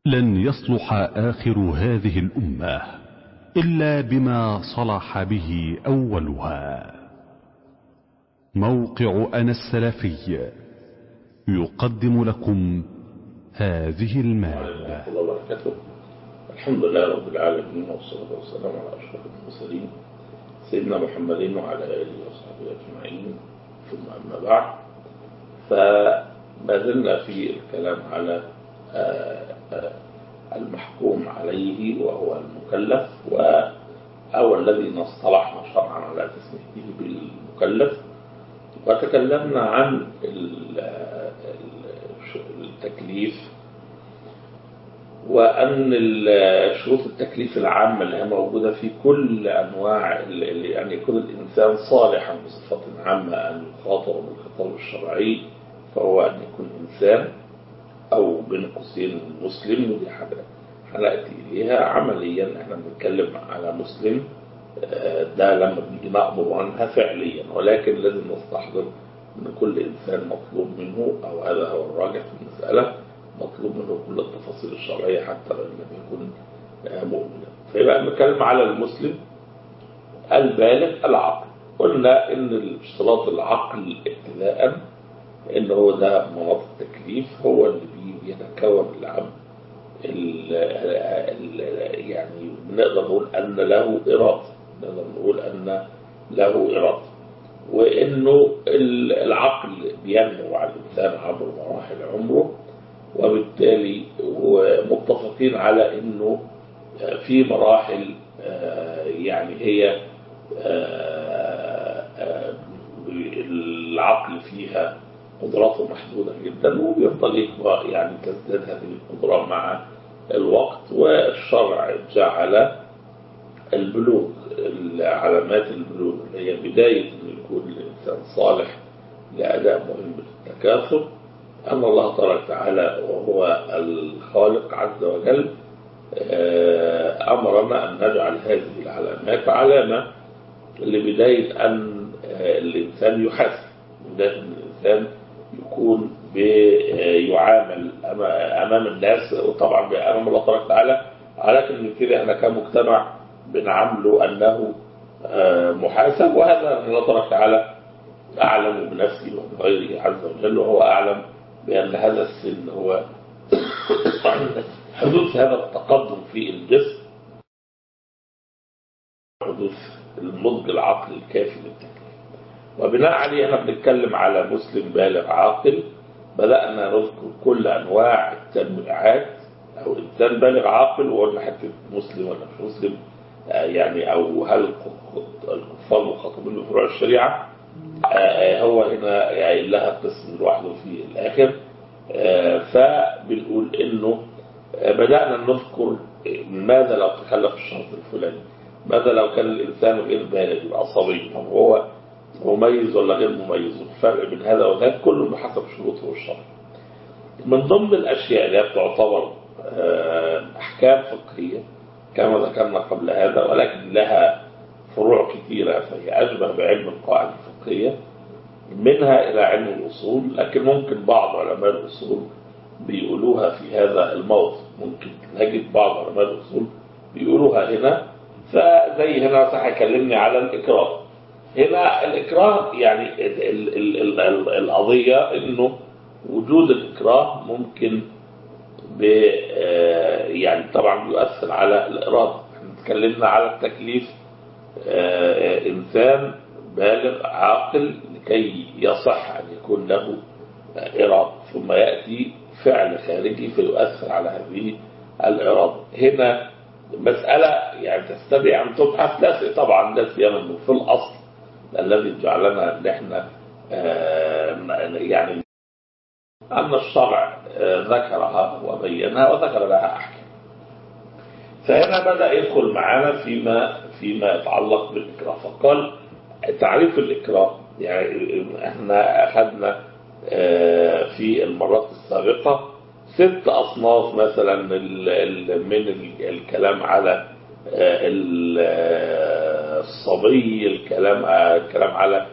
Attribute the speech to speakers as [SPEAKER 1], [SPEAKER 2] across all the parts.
[SPEAKER 1] لن يصلح آخر هذه الأمة إلا بما صلح به أولها موقع أنا السلفي يقدم لكم هذه المادة
[SPEAKER 2] الله وبركاته الحمد لله رب العالمين والصلاة والسلام على أشرف المرسلين سيدنا محمد وعلى آله وصحبه أجمعين ثم أما بعد فما زلنا في الكلام على المحكوم عليه وهو المكلف أو الذي اصطلحنا شرعا على تسميته بالمكلف وتكلمنا عن التكليف وأن شروط التكليف العامة اللي هي موجودة في كل أنواع يعني يكون الإنسان صالحا بصفة عامة أن يخاطر بالخطاب الشرعي فهو أن يكون إنسان أو بين قوسين مسلم ودي حاجة هنأتي إليها عمليا احنا بنتكلم على مسلم ده لما بنيجي نعبر عنها فعليا ولكن لازم نستحضر ان كل انسان مطلوب منه او هذا هو الراجح في المسألة مطلوب منه كل التفاصيل الشرعية حتى لو لم يكن مؤمنا فيبقى بنتكلم على المسلم البالغ العقل قلنا ان اشتراط العقل ابتداء ان هو ده مناط التكليف هو اللي بيتكون العبد يعني بنقدر نقول ان له اراده نقدر نقول ان له اراده وانه العقل بينمو على الانسان عبر مراحل عمره وبالتالي ومتفقين على انه في مراحل يعني هي العقل فيها قدراته محدودة جدا وبيفضل يكبر يعني تزداد هذه القدرة مع الوقت والشرع جعل البلوغ علامات البلوغ اللي هي بداية أن يكون الإنسان صالح لأداء مهمة التكاثر أن الله تبارك وتعالى وهو الخالق عز وجل أمرنا أن نجعل هذه العلامات علامة لبداية أن الإنسان يحاسب بداية أن الإنسان يكون بيعامل أمام الناس وطبعا أمام الله تبارك وتعالى ولكن نبتدي احنا كمجتمع بنعامله أنه محاسب وهذا الله تبارك وتعالى أعلم بنفسه وبغيره عز وجل وهو أعلم بأن هذا السن هو حدوث هذا التقدم في الجسم حدوث النضج العقل الكافي للتكليف وبناء عليه احنا بنتكلم على مسلم بالغ عاقل بدأنا نذكر كل أنواع التنويعات أو إنسان بالغ عاقل وقلنا حتى مسلم ولا مش مسلم يعني أو هل الكفار مخاطبين بفروع الشريعة هو هنا يعني لها قسم لوحده في الآخر فبنقول إنه بدأنا نذكر ماذا لو تخلف الشرط الفلاني ماذا لو كان الإنسان غير بالغ يبقى صبي طب هو مميز ولا غير مميز الفرق بين هذا وذاك كله بحسب شروطه الشرع من ضمن الأشياء اللي بتعتبر أحكام فقهية كما ذكرنا قبل هذا ولكن لها فروع كثيرة فهي أشبه بعلم القواعد الفقهية منها إلى علم الأصول لكن ممكن بعض علماء الأصول بيقولوها في هذا الموضوع ممكن نجد بعض علماء الأصول بيقولوها هنا فزي هنا صح يكلمني على الإكراه هنا الإكراه يعني ال ال ال ال القضية إنه وجود الإكراه ممكن ب يعني طبعا بيؤثر على الإرادة احنا اتكلمنا على التكليف إنسان بالغ عاقل لكي يصح أن يكون له إرادة ثم يأتي فعل خارجي فيؤثر على هذه الإرادة هنا مسألة يعني تستدعي أن تبحث لا طبعا لا سيما في الأصل الذي جعلنا ان احنا يعني ان الشرع ذكرها وبينها وذكر لها احكام فهنا بدا يدخل معانا فيما فيما يتعلق بالاكراه فقال تعريف الاكراه يعني احنا اخذنا في المرات السابقه ست اصناف مثلا من الكلام على الصبي الكلام الكلام على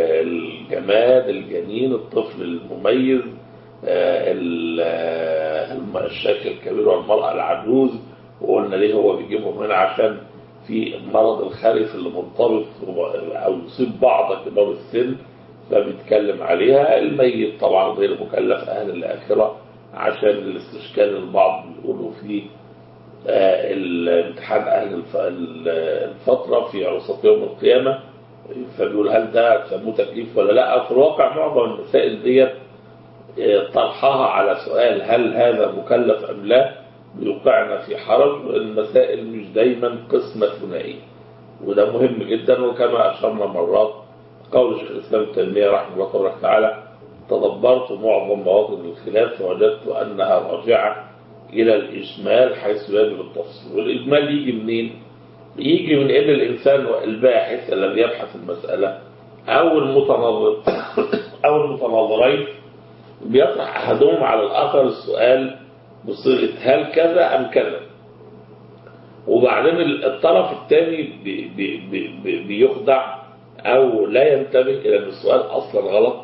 [SPEAKER 2] الجماد الجنين الطفل المميز الشيخ الكبير والمرأة العجوز وقلنا ليه هو بيجيبهم هنا عشان في المرض الخرف اللي مرتبط أو يصيب بعض كبار السن فبيتكلم عليها الميت طبعا غير مكلف أهل الآخرة عشان الاستشكال البعض بيقولوا فيه آه، الامتحان أهل الف- ال- الفترة في عرصة يوم القيامة فبيقول هل ده تسموه تكليف ولا لا في الواقع معظم المسائل ديت آه، طرحها على سؤال هل هذا مكلف أم لا بيوقعنا في حرج المسائل مش دايما قسمة ثنائية وده مهم جدا وكما أشرنا مرات قول شيخ الإسلام ابن تيمية رحمه الله تبارك وتعالى تدبرت معظم مواطن الخلاف فوجدت أنها راجعة إلى الإجمال حيث يجب التفصيل والإجمال يجي منين؟ يجي من إن الإنسان الباحث الذي يبحث المسألة أو المتناظر أو المتناظرين بيطرح أحدهم على الآخر السؤال بصيغة هل كذا أم كذا وبعدين الطرف الثاني بي بي بي بيخدع أو لا ينتبه إلى أن السؤال أصلا غلط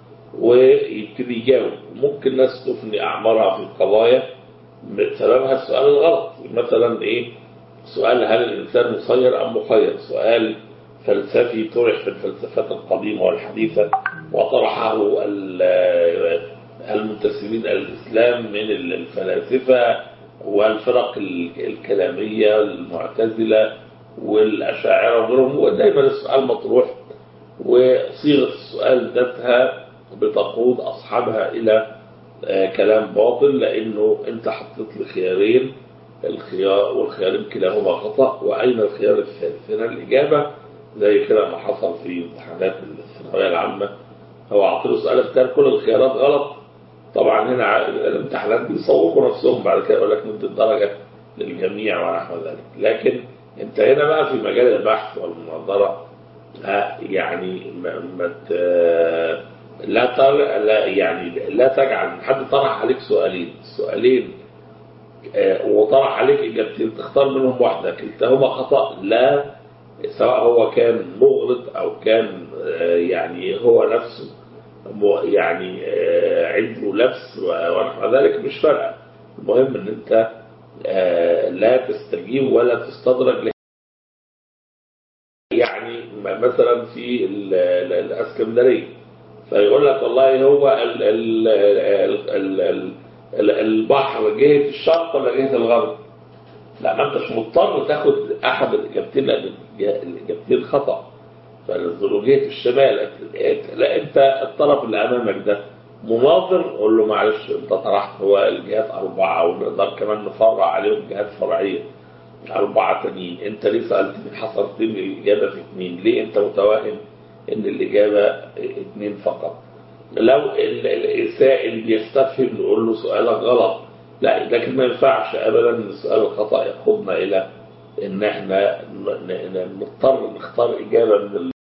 [SPEAKER 2] ويبتدي يجاوب ممكن ناس تفني أعمارها في القضايا بسببها السؤال الغلط مثلا إيه سؤال هل الإنسان مسير أم مخير سؤال فلسفي طرح في الفلسفات القديمة والحديثة وطرحه ال- المنتسبين إلى الإسلام من الفلاسفة والفرق ال- الكلامية المعتزلة والأشاعرة وغيرهم ودايما السؤال مطروح وصيغة السؤال ذاتها بتقود أصحابها إلى آه، كلام باطل لأنه أنت حطيت لي خيارين الخيار والخيارين كلاهما خطأ وأين الخيار الثالث هنا الإجابة زي كده ما حصل في امتحانات الثانوية العامة هو عطيله سؤال اختار كل الخيارات غلط طبعا هنا ع- الامتحانات بيصوبوا نفسهم بعد كده يقول لك ندي الدرجة للجميع ونحو ذلك لكن انت هنا بقى في مجال البحث والمناظرة ها، يعني ما ما ت- لا تر لا يعني لا تجعل حد طرح عليك سؤالين سؤالين آه، وطرح عليك اجابتين تختار منهم واحده كلتاهما خطا لا سواء هو كان مغلط او كان آه، يعني هو نفسه م- يعني آه، عنده لبس و- ونحو ذلك مش فارقه المهم ان انت آه، لا تستجيب ولا تستدرج ل- يعني م- مثلا في ال- ال- الاسكندريه فيقول لك والله هو ال ال ال ال ال ال البحر جهة الشرق ولا جهة الغرب لا ما انتش مضطر تاخد احد الاجابتين لان الإجا- الاجابتين خطا فجهة الشمال لا انت الطرف اللي امامك ده مناظر قول له معلش انت طرحت هو الجهات اربعه ونقدر كمان نفرع عليهم جهات فرعيه أربعة تانيين أنت ليه سألتني حصرت لي الإجابة في اثنين ليه أنت متوهم إن الإجابة اثنين فقط لو ال- ال- السائل بيستفهم نقول له سؤالك غلط لا لكن ما ينفعش أبدا إن السؤال الخطأ يقودنا إلى إن إحنا ن- ن- نضطر نختار إجابة من ال...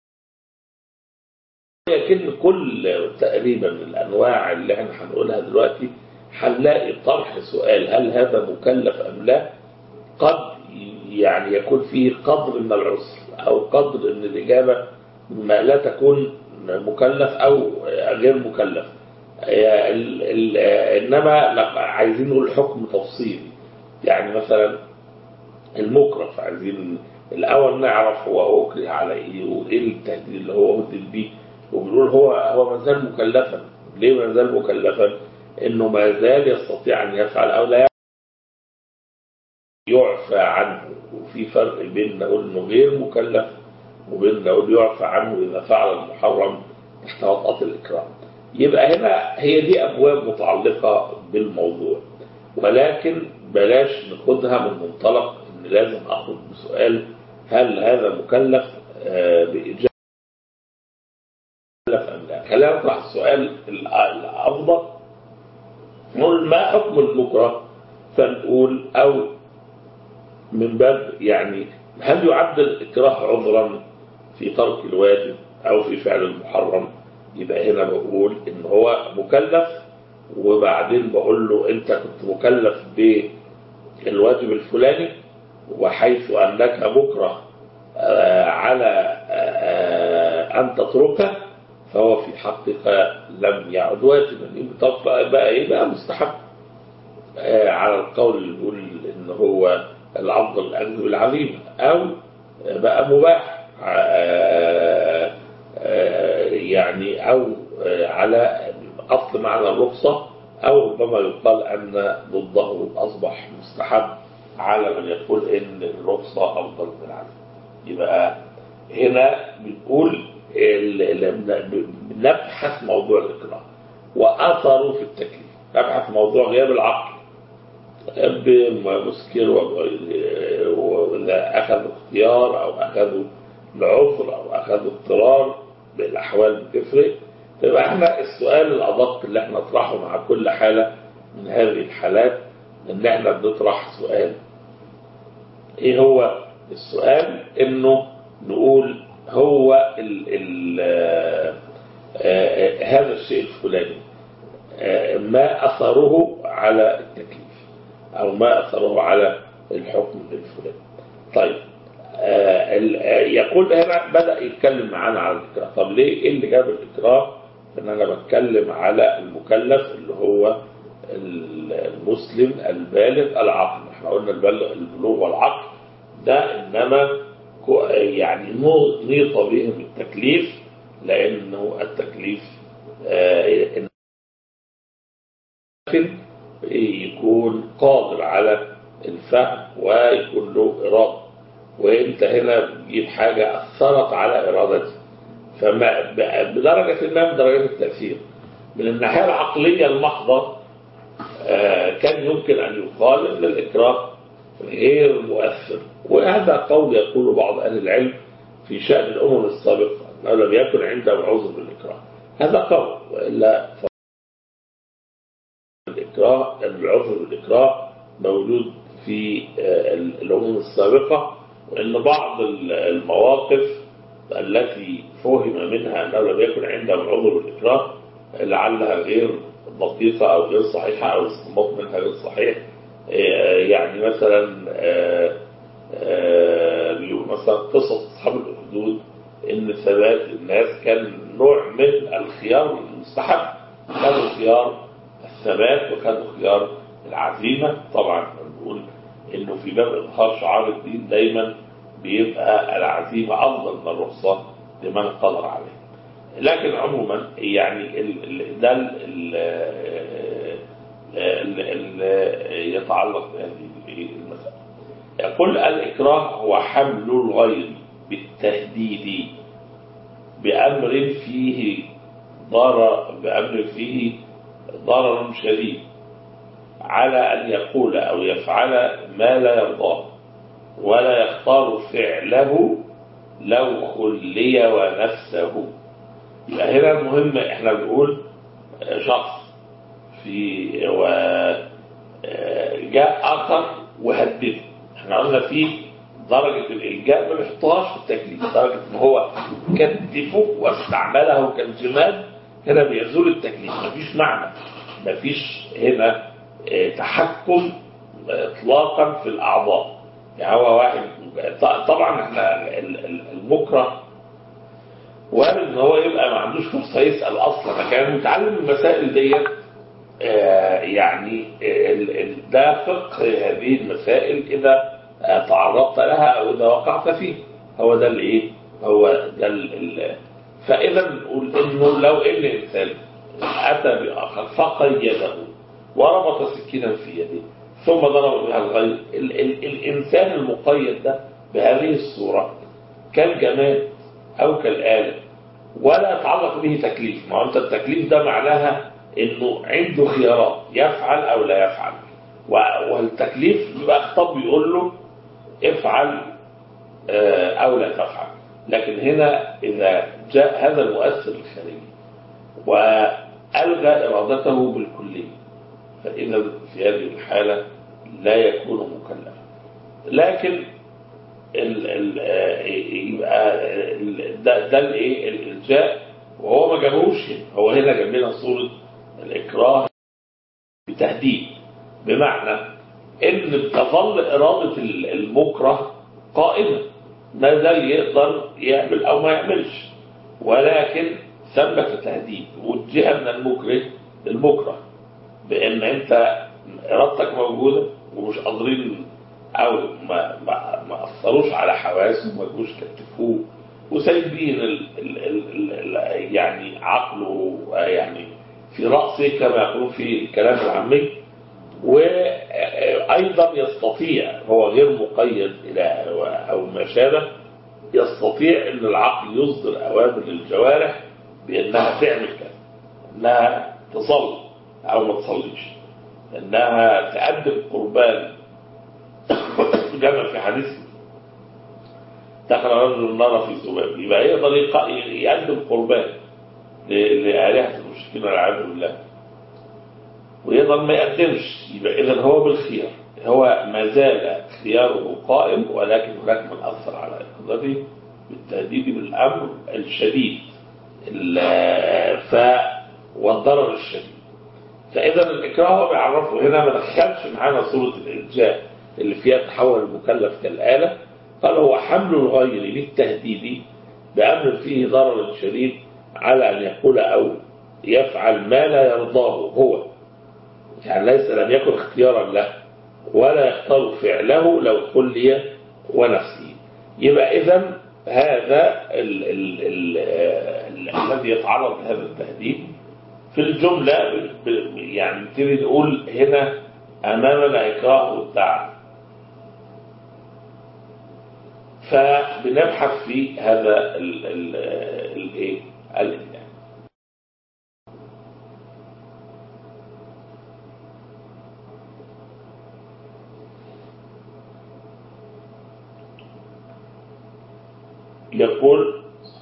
[SPEAKER 2] لكن كل تقريبا الأنواع اللي إحنا هنقولها دلوقتي هنلاقي طرح سؤال هل هذا مكلف أم لا قد يعني يكون فيه قدر من العسر أو قدر من الإجابة ما لا تكون مكلف أو غير مكلف ال- ال- إنما لا، عايزين نقول حكم تفصيلي يعني مثلا المكره عايزين الأول نعرف هو أكره على إيه وإيه التهديد اللي هو هدد بيه وبنقول هو هو ما زال مكلفا ليه ما زال مكلفا؟ إنه ما زال يستطيع أن يفعل أو لا يعفى عنه وفي فرق بين نقول انه غير مكلف وبين نقول يعفى عنه اذا فعل المحرم تحت وطأة الاكرام يبقى هنا هي دي ابواب متعلقه بالموضوع ولكن بلاش ناخدها من منطلق ان لازم اخد بسؤال هل هذا مكلف آه، باجابه مكلف ام لا خلينا نطرح السؤال الأ- الافضل نقول ما حكم المكره فنقول او من باب يعني هل يعد الإكراه عذرا في ترك الواجب أو في فعل المحرم يبقى هنا بقول إن هو مكلف وبعدين بقول له أنت كنت مكلف بالواجب الفلاني وحيث أنك مكره آه، على آه، أن تتركه فهو في حقك لم يعد واجبا يبقى طب بقى إيه بقى مستحب آه، على القول اللي بيقول ان هو الافضل الاخذ بالعزيمه او بقى مباح آه، آه، يعني او آه، على اصل معنى الرخصه او ربما يقال ان ضده اصبح مستحب على من يقول ان الرخصه افضل من العزيمه يبقى هنا بنقول ال- ال- بنبحث موضوع الاكراه واثره في التكليف نبحث موضوع غياب العقل بمسكر وإذا أخذوا اختيار أو أخذوا العذر أو أخذوا اضطرار بالأحوال بتفرق يبقى احنا السؤال الأدق اللي احنا نطرحه مع كل حالة من هذه الحالات إن احنا بنطرح سؤال إيه هو السؤال إنه نقول هو ال ال آه، آه، هذا الشيء الفلاني آه، ما أثره على التكليف أو ما أثره على الحكم الفلاني طيب آه، ال- آه، يقول هنا بدأ يتكلم معانا على الإكراه طب ليه إيه اللي جاب الإكراه إن أنا بتكلم على المكلف اللي هو المسلم البالغ العقل احنا قلنا البل- البلوغ والعقل ده إنما كو- يعني نو- نيط بهم التكليف لأنه التكليف آه، لكن يكون قادر على الفهم ويكون له إرادة وانت هنا بتجيب حاجة أثرت على إرادتي فما ب- بدرجة ما من درجات التأثير من الناحية العقلية المحضة آه، كان يمكن أن يقال أن الإكراه غير مؤثر وهذا قول يقول بعض أهل العلم في شأن الأمم السابقة أنه لم يكن عندهم عذر بالإكراه هذا قول وإلا الإكراه العذر بالإكراه موجود في آه، الأمم السابقة وأن بعض ال- المواقف التي فهم منها أنه لم يكن عندهم عذر بالإكراه لعلها غير دقيقة أو غير صحيحة أو الاستنباط منها غير صحيح آه، يعني مثلا آه، آه، بيقول مثلا قصص أصحاب الأخدود إن ثبات الناس كان نوع من الخيار المستحب خدوا خيار الثبات وخدوا خيار العزيمة طبعا بنقول إنه في باب إظهار شعار الدين دايما بيبقى العزيمة أفضل من الرخصة لمن قدر عليه لكن عموما يعني ال- ال- ده ال- ال- ال- ال- يتعلق بهذه المسألة يقول الإكراه هو حمل الغير بالتهديد بأمر فيه ضرر بأمر فيه ضرر شديد على أن يقول أو يفعل ما لا يرضاه ولا يختار فعله لو خلي ونفسه يبقى هنا المهم احنا بنقول شخص في و جاء آخر وهدده احنا قلنا في درجة الإلجاء ما بيحطهاش في التكليف درجة ان هو كتفه واستعمله كالجماد هنا بيزول التكليف مفيش معنى مفيش هنا اه، تحكم اطلاقا في الاعضاء يعني هو واحد ط- طبعا احنا ال- ال- المكره وارد ان هو يبقى ما عندوش فرصه يسال اصلا انا كان متعلم المسائل ديت آه، يعني ال- ال- ده فقه هذه المسائل اذا آه، تعرضت لها او اذا وقعت فيه هو ده الايه هو ده ال- ال- فاذا نقول انه لو ان انسان اتى باخر فقيده وربط سكينا في يده ثم ضرب بها الغير ال ال الانسان المقيد ده بهذه الصوره كالجماد او كالاله ولا يتعلق به تكليف ما هو انت التكليف ده معناها انه عنده خيارات يفعل او لا يفعل و- والتكليف بيبقى خطاب بيقول له افعل آه، او لا تفعل لكن هنا اذا جاء هذا المؤثر الخارجي والغى ارادته بالكليه فاذا في هذه الحاله لا يكون مكلفا لكن ال ال آه، يبقى ال- ده ده الايه الالجاء وهو ما جابوش هنا. هو هنا جاب لنا صوره الاكراه بتهديد بمعنى ان تظل اراده ال- المكره قائمه ما زال يقدر يعمل او ما يعملش ولكن ثبت تهديد وجه من المكره المكره بان انت ارادتك موجوده ومش قادرين او ما ما ما اثروش على حواسه ما جوش كتفوه وسايبين ال ال ال ال ال يعني عقله يعني في راسه كما يقولون في الكلام العامي وايضا يستطيع هو غير مقيد الى او ما شابه يستطيع ان العقل يصدر اوامر للجوارح بانها تعمل كذا انها تصلي او ما تصليش انها تقدم قربان جمع في حديث دخل رجل النار في ذباب يبقى يقدر يق- يقدم قربان ل- لآلهة المشركين والعياذ بالله ويقدر ما يقدمش يبقى إذا هو بالخيار هو ما زال خياره قائم ولكن هناك من أثر على إقدامه بالتهديد بالأمر الشديد ال- ف والضرر الشديد فإذا الإكراه هو بيعرفه هنا ما دخلش معانا صورة الإلجاء اللي فيها تحول المكلف كالآلة قال هو حمل الغير للتهديد بأمر فيه ضرر شديد على أن يقول أو يفعل ما لا يرضاه هو يعني ليس لم يكن اختيارا له ولا يختار فعله لو خلي ونفسه يبقى إذا هذا ال ال ال ال الذي يتعرض لهذا التهديد في الجملة ب- ب- يعني نبتدي نقول هنا أمامنا إكراه والدعم فبنبحث في هذا ال ال الايه الإملاء يقول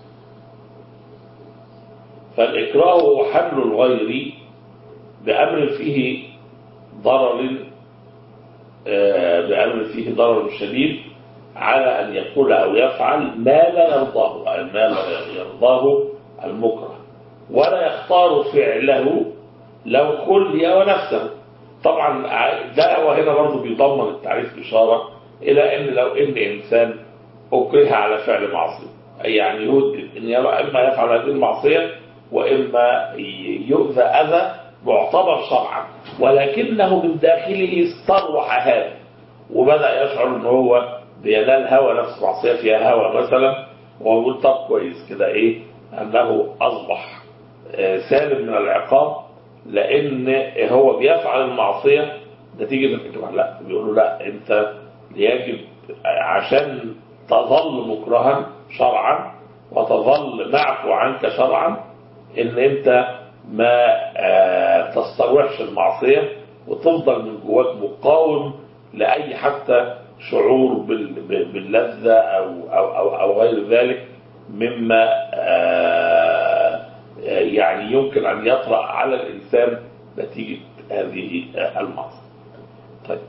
[SPEAKER 2] فالإكراه هو حمل الغير بأمر فيه ضرر آه، بأمر فيه ضرر شديد على أن يقول أو يفعل ما لا يرضاه أي ما لا يرضاه المكره ولا يختار فعله لو خلي ونفسه طبعا ده وهنا برضه بيضمن التعريف إشارة إلى أن لو أن إنسان أكره على فعل معصية أي يعني يهدد أن يرى إما يفعل هذه المعصية وإما يؤذى أذى معتبر شرعا ولكنه من داخله استروح هذا وبدأ يشعر أن هو بينال هوى نفس معصية فيها هوى مثلا وهو يقول طب كويس كده إيه أنه أصبح آه، سالم من العقاب لأن هو بيفعل المعصية نتيجة الإجماع لا بيقولوا لا أنت يجب عشان تظل مكرها شرعا وتظل معفو عنك شرعا ان انت ما آه، تستروحش المعصية وتفضل من جواك مقاوم لأي حتى شعور بال- ب- باللذة أو, أو, أو, أو غير ذلك مما آه، يعني يمكن أن يطرأ على الإنسان نتيجة هذه المعصية طيب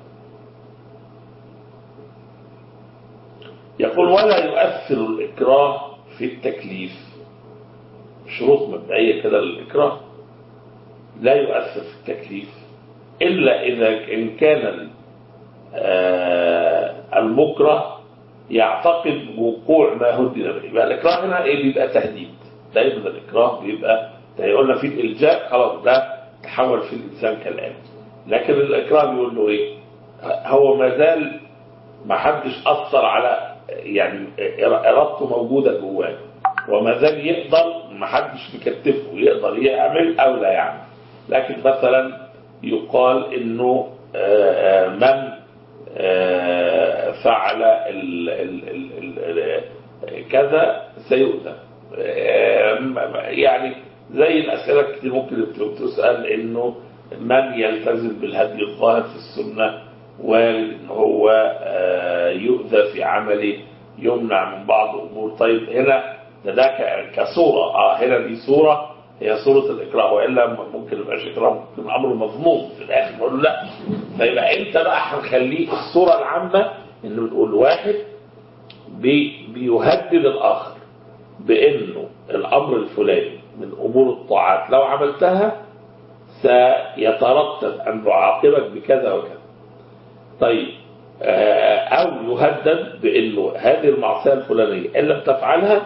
[SPEAKER 2] يقول ولا يؤثر الإكراه في التكليف شروط مبدئية كده للإكراه لا يؤثر في التكليف إلا إذا إن كان آه، المكره يعتقد وقوع ما هدد به يبقى الإكراه هنا إيه بيبقى تهديد دايما الإكراه بيبقى قلنا فيه الإلجاء خلاص ده تحول في الإنسان كالآن لكن الإكراه بيقول له إيه هو ما زال ما حدش أثر على يعني إرادته موجودة جواه وما زال يقدر ما حدش بيكتفه يقدر يعمل أو لا يعمل لكن مثلا يقال إنه آه، من آه، فعل ال ال ال ال كذا سيؤذى آه، يعني زي الأسئلة كتير ممكن تسأل إنه من يلتزم بالهدي الظاهر في السنة وارد إن هو آه، يؤذى في عمله يمنع من بعض الأمور طيب هنا ده ده ك- كصورة اه هنا دي صورة هي صورة الإكراه وإلا ممكن يبقاش إكراه ممكن أمر مضمون في الآخر نقول له لا فيبقى أنت بقى هنخليه الصورة العامة إنه بنقول واحد بي بيهدد الآخر بأنه الأمر الفلاني من أمور الطاعات لو عملتها سيترتب أن نعاقبك بكذا وكذا طيب آه، أو يهدد بأنه هذه المعصية الفلانية إن لم تفعلها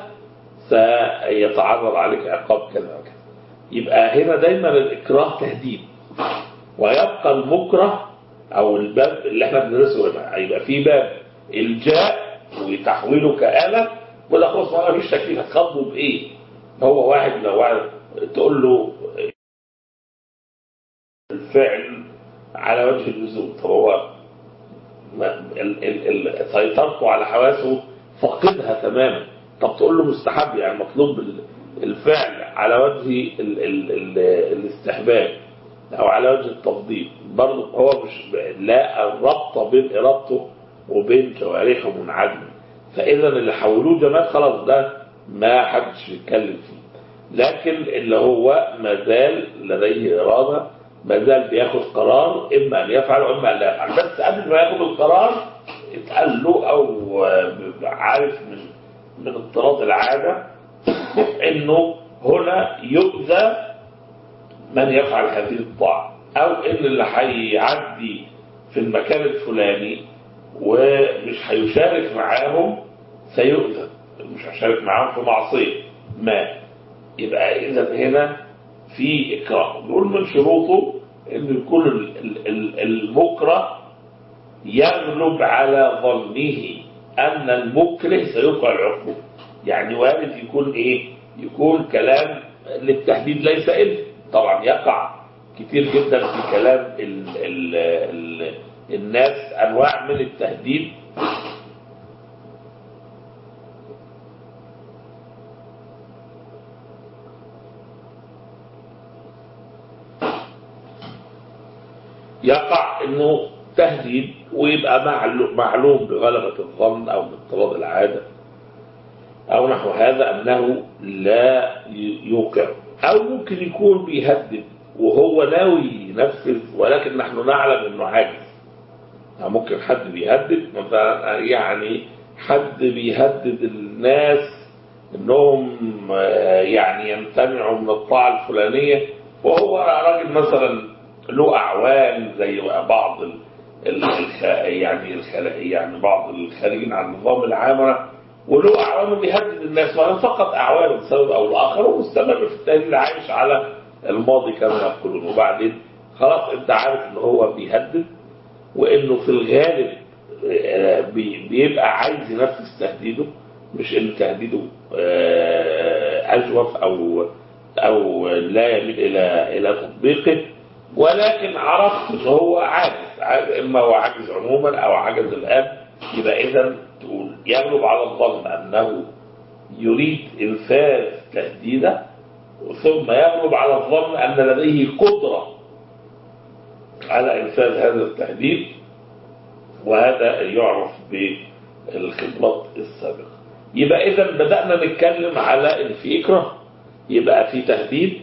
[SPEAKER 2] سيتعرض عليك عقاب كذا وكذا يبقى هنا دايما الإكراه تهديد ويبقى المكره او الباب اللي احنا بندرسه هنا هيبقى فيه باب الجاء وتحويله كآلة وده خلاص ما فيش تكليف هتخاطبه بايه؟ هو واحد لو واحد تقول له الفعل على وجه اللزوم طب هو ما- ال- ال- ال- سيطرته على حواسه فقدها تماما طب تقول له مستحب يعني مطلوب ال- الفعل على وجه ال ال ال الاستحباب او على وجه التفضيل برضه هو مش لا الربط بين ارادته وبين جوارحه منعدمه فاذا اللي حولوه جمال خلاص ده ما حدش يتكلم فيه لكن اللي هو ما زال لديه اراده ما زال بياخد قرار اما ان يفعل واما ان لا يفعل بس قبل ما ياخد القرار اتقال له او عارف من من اضطراد العاده انه هنا يؤذى من يفعل هذه الطاعه او ان اللي هيعدي في المكان الفلاني ومش هيشارك معاهم سيؤذى مش هيشارك معاهم في معصيه ما يبقى اذا هنا في اكراه نقول من شروطه انه يكون ال- ال- ال- المكره يغلب على ظنه ان المكره سيوقع العقوبه يعني وارد يكون ايه يكون كلام للتهديد ليس إثم طبعا يقع كتير جدا في كلام ال ال ال الناس انواع من التهديد يقع انه تهديد ويبقى معلو- معلوم بغلبة الظن او باضطراد العادة او نحو هذا انه لا ي- يوقع او ممكن يكون بيهدد وهو ناوي ينفذ ولكن نحن نعلم انه عاجز يعني ممكن حد بيهدد مثلا يعني حد بيهدد الناس انهم آه، يعني يمتنعوا من الطاعه الفلانيه وهو راجل مثلا له اعوان زي بعض ال ال الخ... يعني الخ... يعني بعض الخارجين عن النظام العامره وله اعوان بيهدد الناس ولا فقط اعوان بسبب او الاخر ومستمر في التهديد عايش على الماضي كما يقولون وبعدين خلاص انت عارف ان هو بيهدد وانه في الغالب آه، بي- بيبقى عايز ينفذ تهديده مش ان تهديده آه، اجوف او او لا يميل الى الى تطبيقه ولكن عرفت ان هو عاجز عاجز- اما هو عاجز عموما او عجز الان يبقى اذا تقول يغلب على الظن انه يريد انفاذ تهديده ثم يغلب على الظن ان لديه قدره على انفاذ هذا التهديد وهذا يعرف بالخبرات السابقه يبقى اذا بدانا نتكلم على ان في اكراه يبقى في تهديد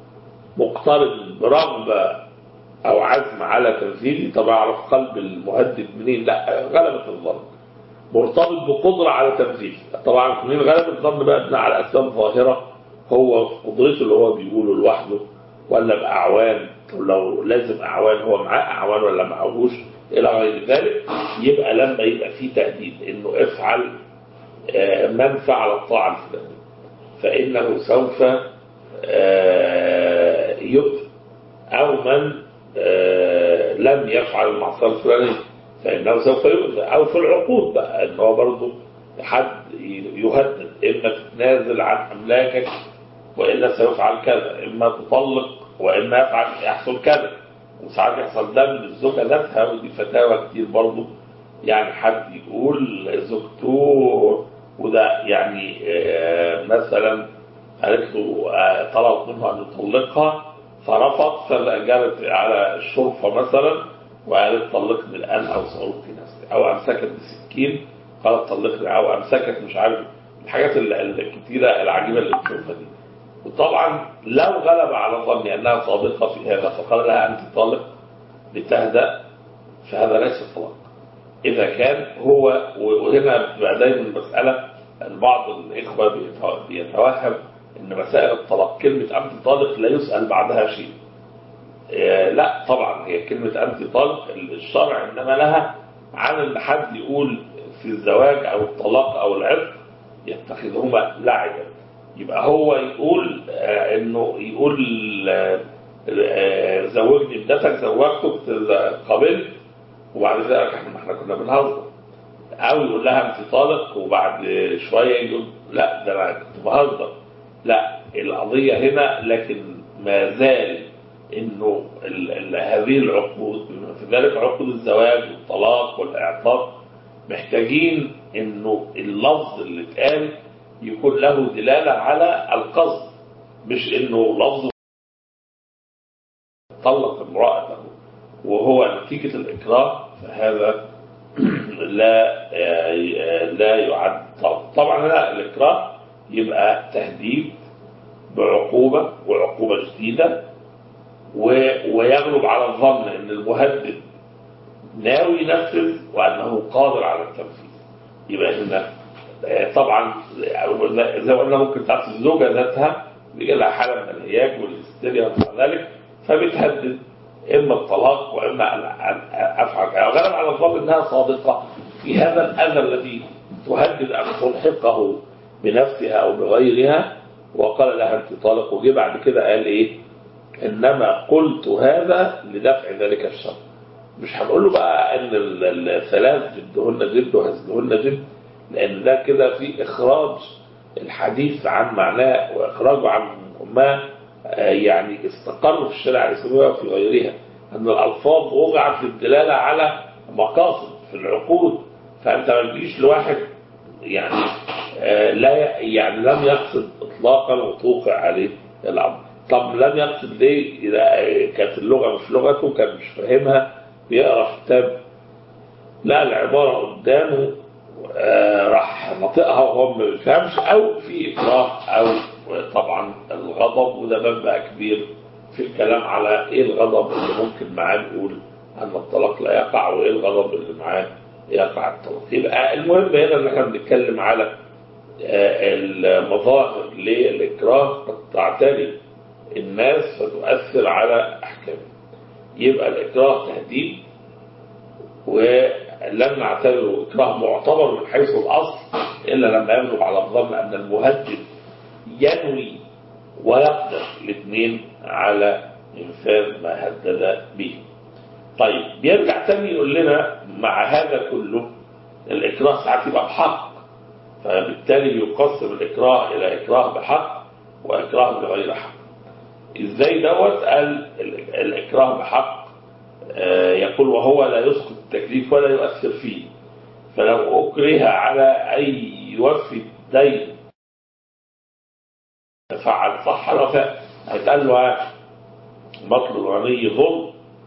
[SPEAKER 2] مقترن برغبه او عزم على تنفيذه طب اعرف قلب المهدد منين لا غلبه الظن مرتبط بقدره على تنفيذ طبعا منين غلبه الظن بقى بناء على اسباب ظاهره هو في قدرته اللي هو بيقوله لوحده ولا باعوان لو لازم اعوان هو معاه اعوان ولا معهوش الى غير ذلك يبقى لما يبقى في تهديد انه افعل آه، من فعل الطاعه الفلانيه فانه سوف آه، يؤذى او من آه، لم يفعل المعصيه الفلانيه فانه سوف يؤذى او في العقود بقى ان هو برضه حد يهدد اما تتنازل عن املاكك والا سيفعل كذا اما تطلق واما يفعل يحصل كذا وساعات يحصل ده من الزوجه ذاتها ودي فتاوى كتير برضه يعني حد يقول زوجته وده يعني آه، مثلا قالت له آه، طلبت منه ان يطلقها فرفض فجرت على الشرفه مثلا وقالت طلقني الان او سألقي نفسي او امسكت بسكين قالت طلقني او امسكت مش عارف الحاجات ال- ال- الكتيره العجيبه اللي بنشوفها دي وطبعا لو غلب على ظني انها صادقه في هذا فقال لها انت طالق لتهدأ فهذا ليس طلاق إذا كان هو وهنا بتبقى دايما المسألة بعض الإخوة بيتو- بيتوهم إن مسائل الطلاق كلمة أنت طالق لا يسأل بعدها شيء آه، لا طبعا هي كلمة أنت طالق الشرع إنما لها عن إن حد يقول في الزواج أو الطلاق أو العتق يتخذهما لعبا يبقى هو يقول آه، إنه يقول آه، آه، زوجني ابنتك زوجتك قابلت وبعد كده احنا ما احنا كنا بنهزر او يقول لها انت طالق وبعد شويه يقول لا ده انا كنت بهزر لا القضيه هنا لكن ما زال انه ال ال هذه العقود بما في ذلك عقود الزواج والطلاق والاعتاق محتاجين انه اللفظ اللي اتقال يكون له دلاله على القصد مش انه لفظ طلق امرأته وهو نتيجة الإكراه فهذا لا لا يعد طبعا طبعا لا الإكراه يبقى تهديد بعقوبة وعقوبة جديدة و- ويغلب على الظن أن المهدد ناوي ينفذ وأنه قادر على التنفيذ يبقى هنا آه، طبعا زي ما قلنا ممكن تعرف الزوجة ذاتها بيجي لها حالة من الهياج والهستيريا وما ذلك فبتهدد إما الطلاق وإما أن أن أفعل كذا وغالب على الظن أنها صادقة في هذا الأذى الذي تهدد أن تلحقه بنفسها أو بغيرها وقال لها أنت طالق وجي بعد كده قال إيه إنما قلت هذا لدفع ذلك الشر مش هنقول له بقى ان ال- الثلاث جدهن جد وهزلهن جد لان ده كده في اخراج الحديث عن معناه واخراجه عن ما آه، يعني استقر في الشريعه الاسلاميه وفي غيرها ان الالفاظ وضعت للدلاله على مقاصد في العقود فانت ما تجيش لواحد يعني آه، لا ي- يعني لم يقصد اطلاقا وتوقع عليه الامر طب لم يقصد ليه اذا كانت اللغه مش لغته كان مش فاهمها بيقرا في كتاب لا العباره قدامه آه، راح ناطقها وهو ما بيفهمش او في اكراه او طبعا الغضب وده باب بقى كبير في الكلام على ايه الغضب اللي ممكن معاه نقول ان الطلاق لا يقع وايه الغضب اللي معاه يقع الطلاق يبقى المهم هنا ان احنا بنتكلم على آه، المظاهر للاكراه قد تعتري الناس فتؤثر على احكامهم يبقى الإكراه تهديد ولم نعتبره إكراه معتبر من حيث الأصل إلا لما يغلب على الظن أن المهدد ينوي ويقدر الاثنين على إنفاذ ما هدد به طيب بيرجع تاني يقول لنا مع هذا كله الإكراه ساعات يبقى بحق فبالتالي يقسم الإكراه إلى إكراه بحق وإكراه بغير حق ازاي دوت قال ال- الإكراه بحق آه، يقول وهو لا يسقط التكليف ولا يؤثر فيه فلو أكره على أن يوفي الدين فعل صح ولا هيتقال له مطل الغني ظلم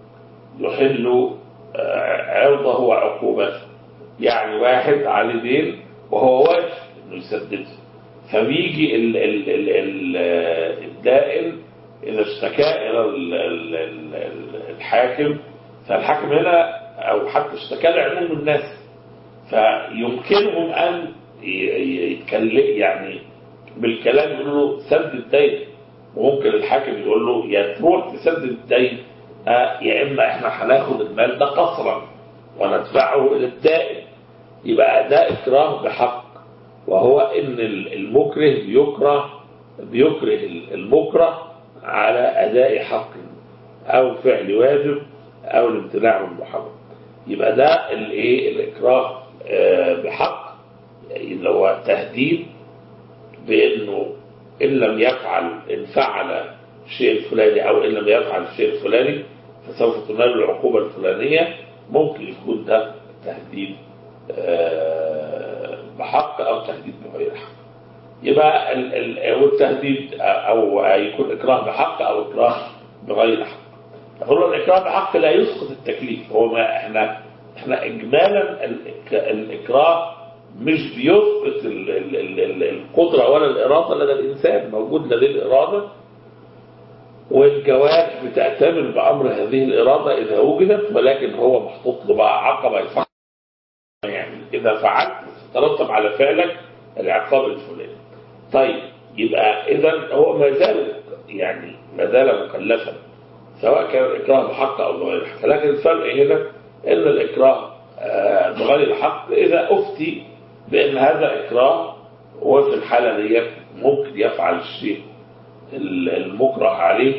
[SPEAKER 2] يحل آه، عرضه وعقوبته يعني واحد عليه دين وهو واجب انه يسدده فبيجي ال ال ال ال الدائن اذا اشتكى الى ال ال ال الحاكم فالحاكم هنا او حتى اشتكى لعموم الناس فيمكنهم ان يتكلم يعني بالكلام يقولوا له سد الدين وممكن الحاكم يقول له يا تروح تسدد الدين آه، يا اما احنا هناخد المال ده قصرا وندفعه الى الدائن يبقى ده اكراه بحق وهو ان المكره بيكره بيكره المكره على اداء حق او فعل واجب او الامتناع من محرم يبقى ده الايه الاكراه آه، بحق اللي هو تهديد بانه ان لم يفعل ان فعل الشيء الفلاني او ان لم يفعل الشيء الفلاني فسوف تنال العقوبه الفلانيه ممكن يكون ده تهديد آه، بحق او تهديد بغير حق يبقى ال- ال- والتهديد او يكون اكراه بحق او اكراه بغير حق نقول الاكراه بحق لا يسقط التكليف هو ما احنا احنا اجمالا الإك- الاكراه مش بيسقط ال- ال- ال- ال- القدره ولا الاراده لدى الانسان موجود لديه الاراده والجوارح بتأتمر بأمر هذه الإرادة إذا وجدت ولكن هو محطوط له بقى عقبة يفعل يعني إذا فعلت ترتب على فعلك العقاب الفلاني طيب يبقى إذا هو ما زال يعني ما زال مكلفا سواء كان الإكراه بحق أو بغير حق لكن الفرق هنا إن الإكراه آه، بغير حق إذا أفتي بأن هذا إكراه وفي الحالة ديت ممكن يفعل الشيء المكره عليه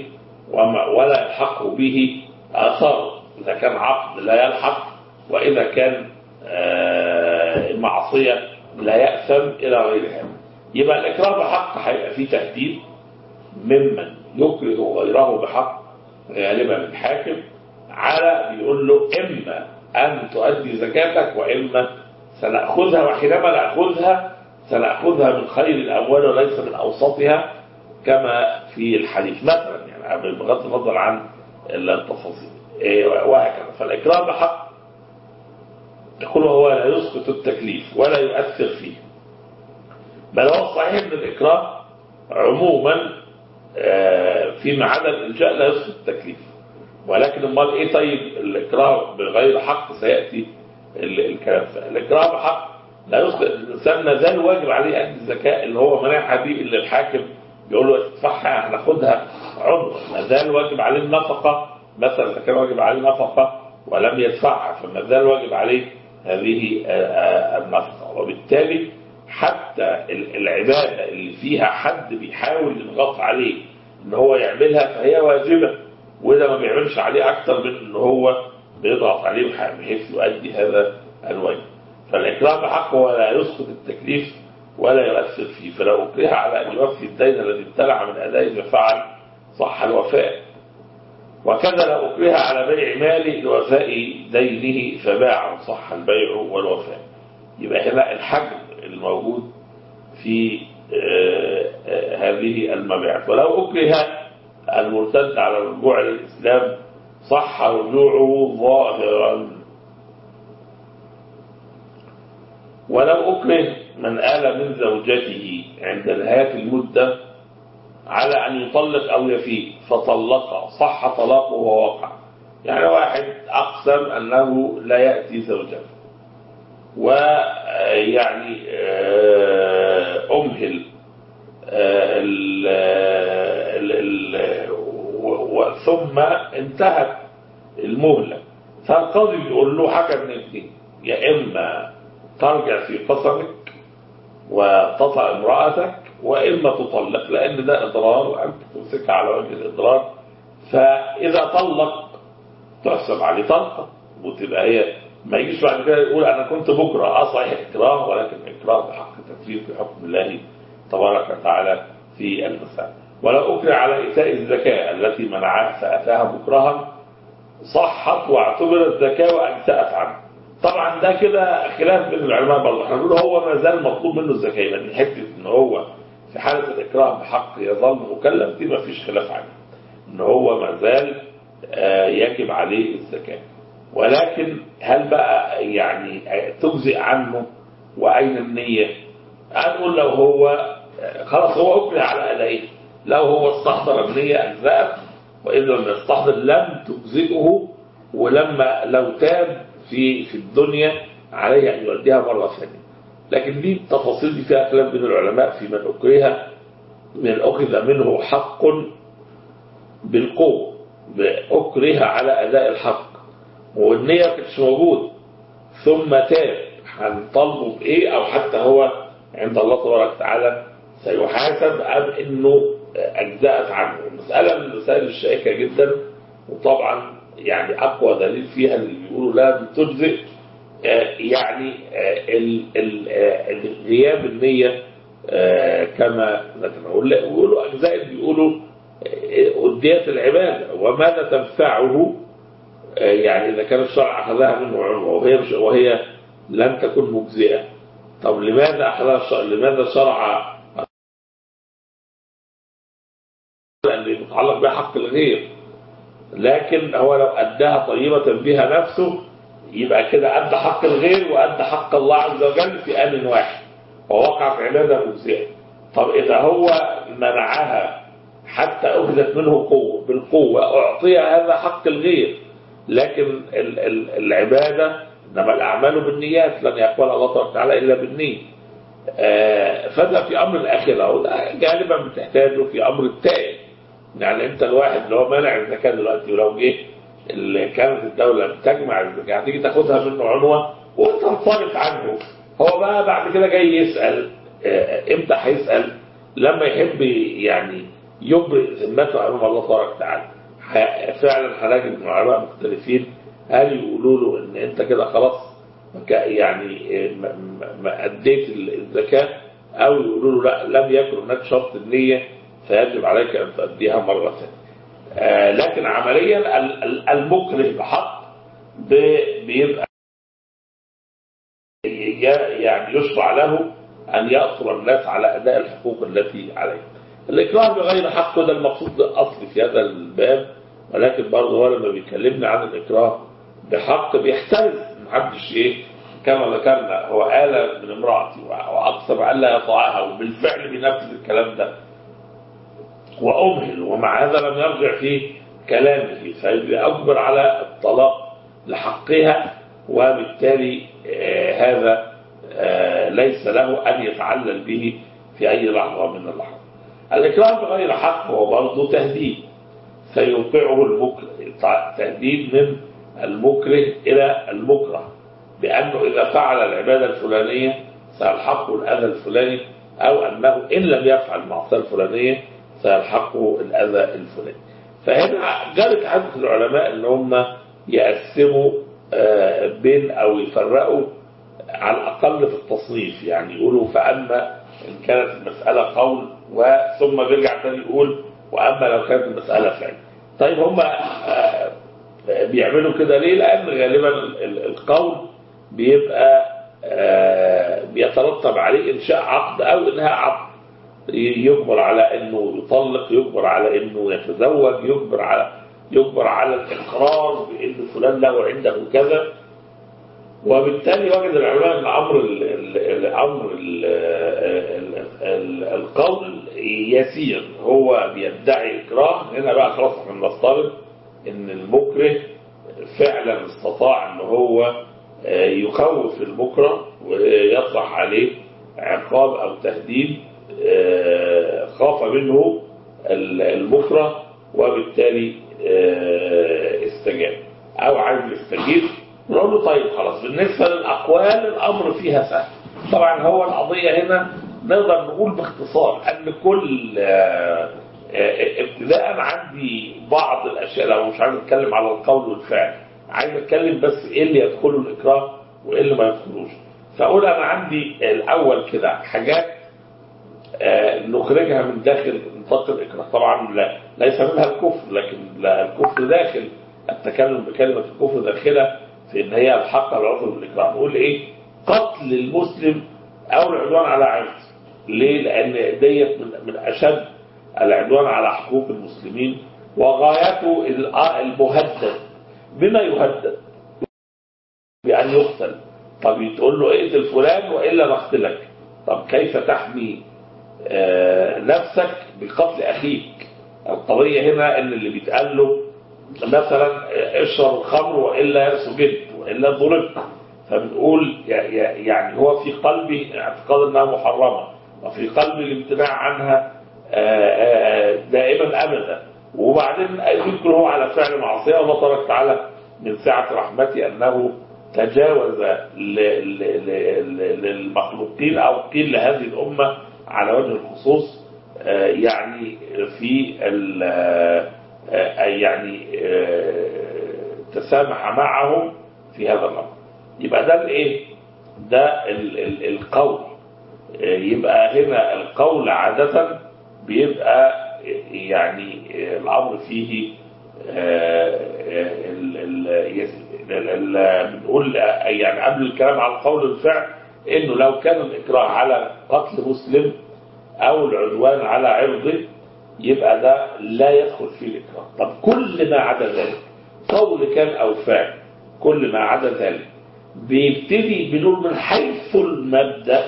[SPEAKER 2] وما ولا يلحق به آثار إذا كان عقد لا يلحق وإذا كان آه، معصية لا يأثم إلى غير هذا يبقى الإكراه بحق هيبقى فيه تهديد ممن يكره غيره بحق غالبا الحاكم على بيقول له إما أن تؤدي زكاتك وإما سنأخذها وحينما نأخذها سنأخذها من خير الأموال وليس من أوسطها كما في الحديث مثلا يعني بغض النظر عن التفاصيل إيه، وهكذا فالإكرام بحق يقول هو لا يسقط التكليف ولا يؤثر فيه بل هو الصحيح ان الإكرام عموما آه، فيما عدا الإلجاء لا يسقط التكليف ولكن امال ايه طيب الإكرام بغير حق سيأتي ال- الكلام ده الإكرام بحق لا يسقط الإنسان ما زال واجب عليه أدي الزكاة اللي هو منعها دي اللي الحاكم يقول له ادفعها هناخدها عمر ما زال واجب عليه النفقة مثلا إذا كان واجب عليه نفقة ولم يدفعها فما زال واجب عليه هذه آه، آه، النفقة وبالتالي حتى ال- العبادة اللي فيها حد بيحاول يضغط عليه ان هو يعملها فهي واجبة وإذا ما بيعملش عليه أكتر من ان هو بيضغط عليه بحيث يؤدي هذا الواجب فالإكرام بحق هو لا يسقط التكليف ولا يؤثر فيه فلو أكره على أن يوفي الدين الذي ابتلع من أدائه ففعل صح الوفاء وكذا لو أكره على بيع ماله لوفاء دينه فباع صح البيع والوفاء يبقى هنا الحجم الموجود في آه، آه، هذه المبيعات ولو أكره المرتد على الرجوع للإسلام صح رجوعه ظاهرا ولو أكره من آل من زوجته عند نهاية المدة على أن يطلق أو يفيء فطلق صح طلاقه ووقع يعني واحد أقسم أنه لا يأتي زوجته ويعني آه، أمهل آه، ال- ال- ال- و- و- ثم انتهت المهلة فالقاضي بيقول له حاجة من الاثنين يا إما ترجع في قسمك وتطع امرأتك وإما تطلق لأن ده إضرار أنت تمسكها على وجه الإضرار فإذا طلق تحسب عليه طلقة وتبقى هي ما يجيش بعد كده يقول أنا كنت بكرة أه صحيح إكراه ولكن إكراه بحق تكفير في حكم الله تبارك وتعالى في المساء ولو أكره على إيتاء الزكاة التي منعها فأتاها مكرها صحت واعتبرت زكاة وأجزأت عنه طبعا ده كده خلاف بين العلماء برضه احنا بنقول هو ما زال مطلوب منه الزكاة يعني حتة ان هو في حالة الإكراه بحق يظل مكلف دي ما فيش خلاف عنه ان هو ما زال آه، يجب عليه الزكاة ولكن هل بقى يعني تجزئ عنه وأين النية هنقول لو هو آه، خلاص هو أكره على أدائه لو هو استحضر النية أجزأت وإذا لم يستحضر لم تجزئه ولما لو تاب في في الدنيا عليه أن يؤديها مرة ثانية لكن دي التفاصيل دي فيها خلاف بين العلماء في من أكره من أخذ منه حق بالقوة أكره على أداء الحق والنية ما كانتش موجود ثم تاب هنطالبه بإيه أو حتى هو عند الله تبارك وتعالى سيحاسب أم إنه أجزأت عنه مسألة من المسائل الشائكة جدا وطبعا يعني أقوى دليل فيها اللي بيقولوا لا بتجزئ آه، يعني آه، ال- ال- آه، غياب النية آه، كما ذكرنا ويقولوا أجزاء بيقولوا آه، أديت العبادة وماذا تنفعه آه، يعني إذا كان الشرع أخذها منه عنوة وهي مش وهي لم تكن مجزئة طب لماذا أخذها الشرع لماذا شرع لأن يتعلق بها حق الغير لكن هو لو أداها طيبة بها نفسه يبقى كده أدى حق الغير وأدى حق الله عز وجل في آن واحد ووقع في عبادة مجزئة طب إذا هو منعها حتى أخذت منه قوة بالقوة أعطي هذا حق الغير لكن ال- ال- العبادة إنما الأعمال بالنيات لن يقبل الله تبارك وتعالى إلا بالنية آه، فده في أمر الآخرة وده غالبا بتحتاجه في أمر التائب يعني أنت الواحد اللي هو مانع الزكاة دلوقتي ولو جه اللي كانت الدولة بتجمع الزكاة هتيجي تاخدها منه عنوة وتنصرف عنه هو بقى بعد كده جاي يسأل آه، امتى هيسأل لما يحب يعني يبرئ ذمته امام الله تبارك وتعالى ح- فعلا هنجد من العلماء مختلفين هل يقولوا له ان انت كده خلاص مك- يعني آه، ما- ما- ما اديت الزكاه او يقولوا له لا لم يكن هناك شرط النيه فيجب عليك ان تؤديها مره ثانيه. آه، لكن عمليا ال- ال- المكره بحق ب- بيبقى ي- يعني يشرع له أن يأثر الناس على أداء الحقوق التي عليه الإكراه بغير حق ده المقصود الأصلي في هذا الباب ولكن برضه هو لما بيكلمنا عن الإكراه بحق بيحترز محدش إيه كما ذكرنا هو آل من امرأتي وأقسم ألا يطاعها وبالفعل بينفذ الكلام ده وأمهل ومع هذا لم يرجع في كلامه فيبقى أجبر على الطلاق لحقها وبالتالي آه، هذا آه، ليس له أن يتعلل به في أي لحظة من اللحظات الإكراه بغير حق هو برضه تهديد سيوقعه المكره تهديد من المكره إلى المكره بأنه إذا فعل العبادة الفلانية سيلحقه الأذى الفلاني أو أنه إن لم يفعل المعصية الفلانية سيلحقه الأذى الفلاني فهنا جرت عادة العلماء أن هم يقسموا آه، بين أو يفرقوا على الأقل في التصنيف يعني يقولوا فأما إن كانت المسألة قول وثم بيرجع تاني يقول وأما لو كانت المسألة فعل طيب هم آه، بيعملوا كده ليه؟ لأن غالبا ال- ال- القول بيبقى آه، بيترتب عليه إنشاء عقد أو إنهاء عقد يجبر على انه يطلق يجبر على انه يتزوج يجبر على يجبر على الاقرار بان فلان له عنده كذا وبالتالي وجد العلماء ان امر ال- ال- الامر ال- ال- ال- القول يسير هو بيدعي اكراه هنا بقى خلاص احنا بنفترض ان المكره فعلا استطاع ان هو آه، يخوف المكره ويطرح عليه عقاب او تهديد آه، خاف منه ال- المكره وبالتالي آه، استجاب او عايز يستجيب نقول له طيب خلاص بالنسبه للاقوال الامر فيها سهل طبعا هو القضيه هنا نقدر نقول باختصار ان كل آه، آه، ابتداء عندي بعض الاشياء لو مش عايز اتكلم على القول والفعل عايز اتكلم بس ايه اللي يدخله الاكراه وايه اللي ما يدخلوش فاقول انا عندي الاول كده حاجات آه، نخرجها من داخل نطاق الإكراه طبعا لا ليس منها الكفر لكن لا الكفر داخل التكلم بكلمة الكفر داخلة في إن هي الحق العذر بالإكراه نقول إيه قتل المسلم أو العدوان على عرض ليه؟ لأن ديت من, من أشد العدوان على حقوق المسلمين وغايته ال- المهدد بما يهدد بأن يقتل طب تقول له اقتل فلان وإلا نقتلك طب كيف تحمي آه، نفسك بقتل أخيك القضية هنا إن اللي بيتقال له مثلا آه، اشرب الخمر وإلا سجدت وإلا ضربت فبنقول ي- ي- يعني هو في قلبي اعتقاد أنها محرمة وفي قلبي الامتناع عنها آه، آه، دائما أبدا وبعدين يمكن هو على فعل معصية والله تبارك وتعالى من سعة رحمته أنه تجاوز ل- ل- ل- للمخلوقين أو قيل لهذه الأمة على وجه الخصوص آه، يعني في ال- آه، آه، يعني آه، تسامح معهم في هذا الأمر يبقى ده الايه ده ال- ال- القول آه، يبقى هنا القول عادة بيبقى يعني آه، الأمر فيه آه، آه، ال- ال- يس- ال- ال- بنقول آه، يعني قبل الكلام على القول والفعل انه لو كان الاكراه على قتل مسلم او العدوان على عرضه يبقى ده لا يدخل فيه الاكراه طب كل ما عدا ذلك قول كان او فعل كل ما عدا ذلك بيبتدي بنقول من حيث المبدا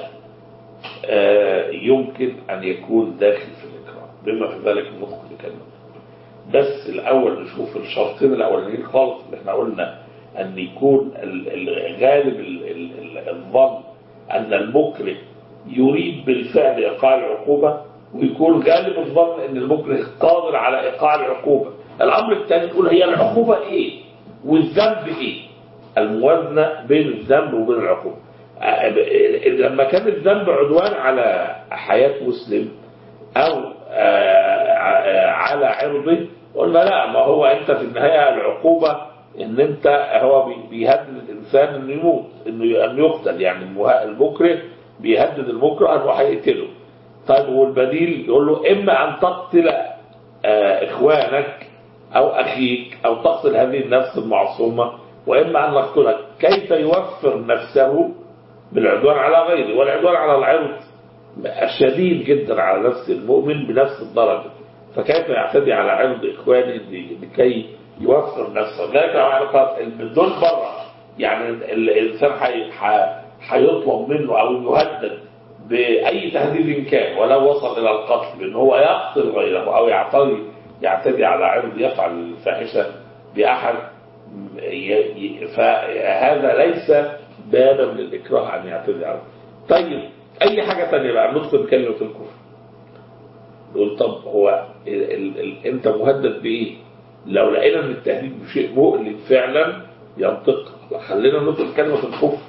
[SPEAKER 2] آه، يمكن ان يكون داخل في الاكراه بما في ذلك النطق بكلمه بس الاول نشوف الشرطين الاولانيين خالص اللي احنا قلنا ان يكون ال- ال- غالب ال- ال- ال- الظن ان المكره يريد بالفعل ايقاع العقوبه ويكون غالب الظن ان المكره قادر على ايقاع العقوبه الامر الثاني نقول هي العقوبه ايه والذنب ايه الموازنه بين الذنب وبين العقوبه آه، لما كان الذنب عدوان على حياه مسلم او آه، ع- على عرضه قلنا لا ما هو انت في النهايه العقوبه ان انت هو بي- بيهدد الانسان انه يموت انه ان يقتل يعني المه- المكره بيهدد المكره انه هيقتله طيب والبديل يقول له اما ان تقتل آه، اخوانك او اخيك او تقتل هذه النفس المعصومه واما ان نقتلك كيف يوفر نفسه بالعدوان على غيره والعدوان على العرض شديد جدا على نفس المؤمن بنفس الدرجة فكيف يعتدي على عرض إخوانه لكي يوفر نفسه لذلك علاقات دول بره يعني ال- الإنسان حي- ح- هيطلب منه أو يهدد بأي تهديد كان ولو وصل إلى القتل بأن هو يقتل غيره أو يعتدي يعتدي على عرض يفعل الفاحشة بأحد ي- ي- فهذا ليس بابا للإكراه أن يعتدي عليه طيب أي حاجة تانية بقى ندخل بكلمة الكفر نقول طب هو ال ال ال انت مهدد بايه لو لقينا ان التهديد بشيء مؤلم فعلا ينطق خلينا ندخل كلمة الكفر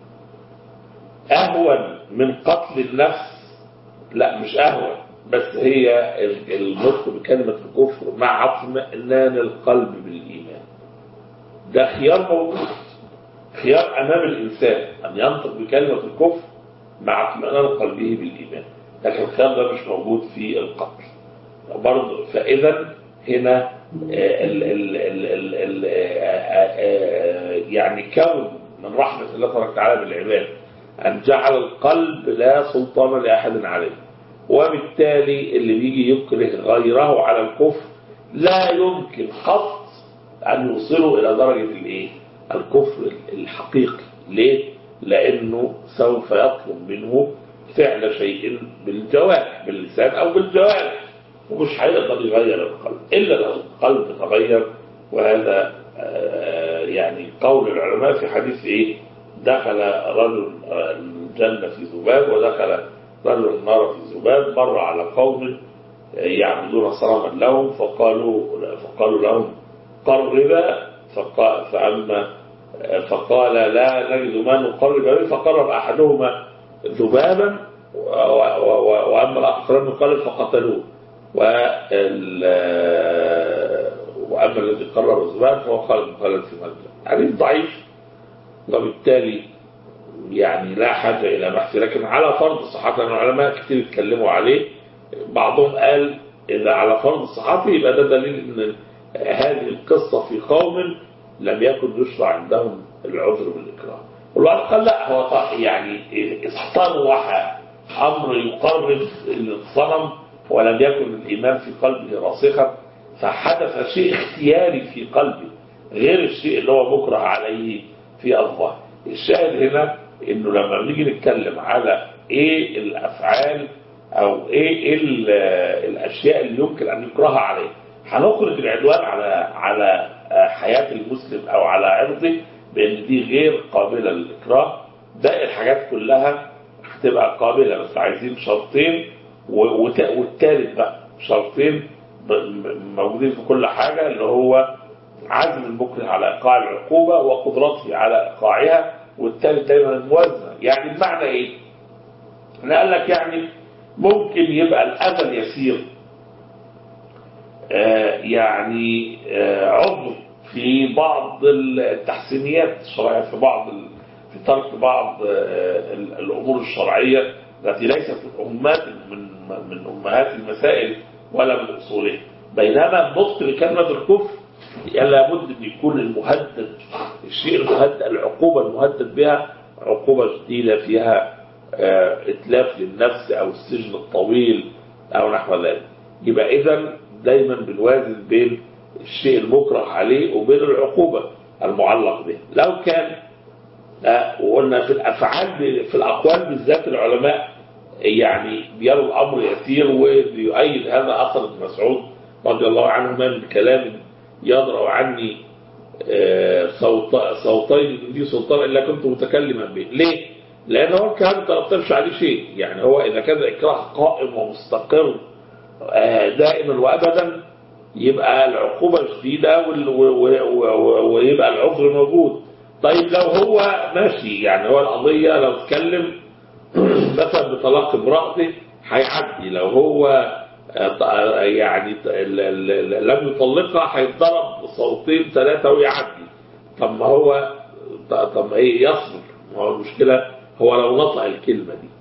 [SPEAKER 2] اهون من قتل النفس لا مش اهون بس هي ال- النطق بكلمة الكفر مع اطمئنان القلب بالايمان ده خيار موجود خيار امام الانسان ان ينطق بكلمة الكفر مع اطمئنان قلبه بالايمان لكن الخيار ده مش موجود في القتل برضه فاذا هنا آه، ال ال ال ال ال آه، آه، يعني كون من رحمة الله تبارك وتعالى بالعباد أن جعل القلب لا سلطان لأحد عليه وبالتالي اللي بيجي يكره غيره على الكفر لا يمكن قط أن يوصله إلى درجة الإيه؟ الكفر الحقيقي ليه؟ لأنه سوف يطلب منه فعل شيء بالجوارح باللسان أو بالجوارح ومش هيقدر يغير القلب إلا لو القلب تغير وهذا آه، يعني قول العلماء في حديث إيه دخل رجل الجنة في ذباب ودخل رجل النار في ذباب مر على قوم يعبدون صنما لهم فقالوا فقالوا لهم قربا فقال فأما فقال لا نجد ما نقرب به فقرب أحدهما ذبابا و- و- و- وأما الآخرين قال فقتلوه وال وأما الذي قرر الذباب فهو خالد خالد في ملجأ حديث ضعيف وبالتالي يعني لا حاجة إلى بحث لكن على فرض صحته العلماء كتير اتكلموا عليه بعضهم قال إذا على فرض صحته يبقى ده دليل أن هذه القصة في قوم لم يكن يشرع عندهم العذر بالإكراه والبعض قال لا هو طا- يعني اصطلح أمر يقرب الصنم ولم يكن الإيمان في قلبه راسخا فحدث شيء اختياري في قلبه غير الشيء اللي هو مكره عليه في الظاهر الشاهد هنا انه لما بنيجي نتكلم على ايه الافعال او ايه ال- الاشياء اللي يمكن ان يكره عليه هنخرج العدوان على على حياة المسلم او على عرضه بان دي غير قابلة للاكراه باقي الحاجات كلها هتبقى قابلة بس عايزين شرطين و- وت- والتالت بقى شرطين ب- م- موجودين في كل حاجة اللي هو عزم المكره على إيقاع العقوبة وقدرته على إيقاعها والتالت دايما الموازنة يعني المعنى إيه؟ أنا قال لك يعني ممكن يبقى الأذى اليسير آه، يعني آه، عضو في بعض التحسينيات الشرعية في بعض ال- في ترك بعض آه، ال- الأمور الشرعية التي ليست من أمهات من من أمهات المسائل ولا من أصولها بينما النطق بكلمة الكفر يعني لابد أن يكون المهدد الشيء المهدد العقوبة المهدد بها عقوبة جديدة فيها آه، إتلاف للنفس أو السجن الطويل أو نحو ذلك يبقى إذا دايما بنوازن بين الشيء المكره عليه وبين العقوبة المعلق به لو كان آه، وقلنا في الأفعال في الأقوال بالذات العلماء يعني بيروا الأمر يسير وبيؤيد هذا أثر ابن مسعود رضي الله عنهما من كلام يضرع عني آه، صوت صوتين من دي سلطان إلا كنت متكلما به ليه؟ لأن هو الكلام ما ترتبش عليه شيء يعني هو إذا كان إكراه قائم ومستقر آه، دائما وأبدا يبقى العقوبة شديدة وال- و- و- و- ويبقى العذر موجود طيب لو هو ماشي يعني هو القضية لو اتكلم مثلا بطلاق امرأته هيعدي لو هو آه، يعني ال- ال- ال- لم يطلقها هيتضرب صوتين ثلاثة ويعدي طب ما هو طب ما ايه يصبر ما هو المشكلة هو لو نطق الكلمة دي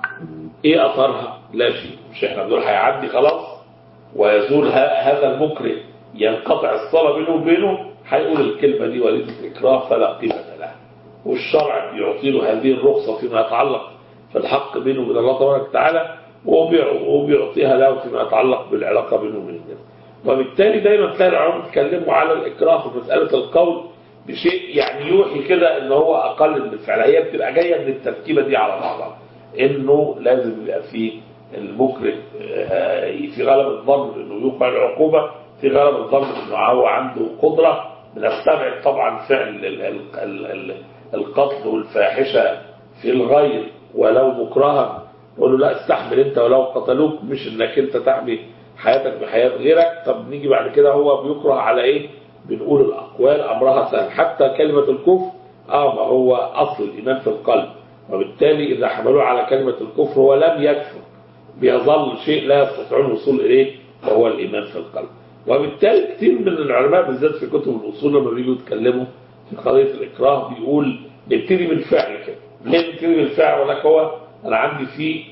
[SPEAKER 2] ايه اثرها لا شيء مش احنا بنقول هيعدي خلاص ويزول ه- هذا المكره ينقطع الصلاة بينه وبينه هيقول الكلمة دي وليدة إكراه فلا قيمة لها والشرع بيعطي له هذه الرخصة فيما يتعلق في الحق بينه وبين الله تبارك وتعالى وبيع- وبيعطيها له فيما يتعلق بالعلاقة بينه وبين الناس وبالتالي دايما تلاقي العلماء بيتكلموا على الإكراه في مسألة القول بشيء يعني يوحي كده ان هو اقل من الفعل هي بتبقى جايه من التركيبه دي على بعضها انه لازم يبقى فيه المكره آه، في غالب الظن انه يوقع العقوبه في غالب الظن انه هو عنده قدره بنستبعد طبعا فعل ال- ال- ال- ال- القتل والفاحشه في الغير ولو مكرها نقول له لا استحمل انت ولو قتلوك مش انك انت تحمي حياتك بحياه غيرك طب نيجي بعد كده هو بيكره على ايه بنقول الاقوال امرها سهل حتى كلمه الكفر اه ما هو اصل الايمان في القلب وبالتالي اذا حملوه على كلمه الكفر هو لم يكفر بيظل شيء لا يستطيعون الوصول اليه وهو الايمان في القلب وبالتالي كثير من العلماء بالذات في كتب الاصول لما بييجوا يتكلموا في قضيه الاكراه بيقول نبتدي بالفعل كده ليه نبتدي بالفعل ولك هو انا عندي فيه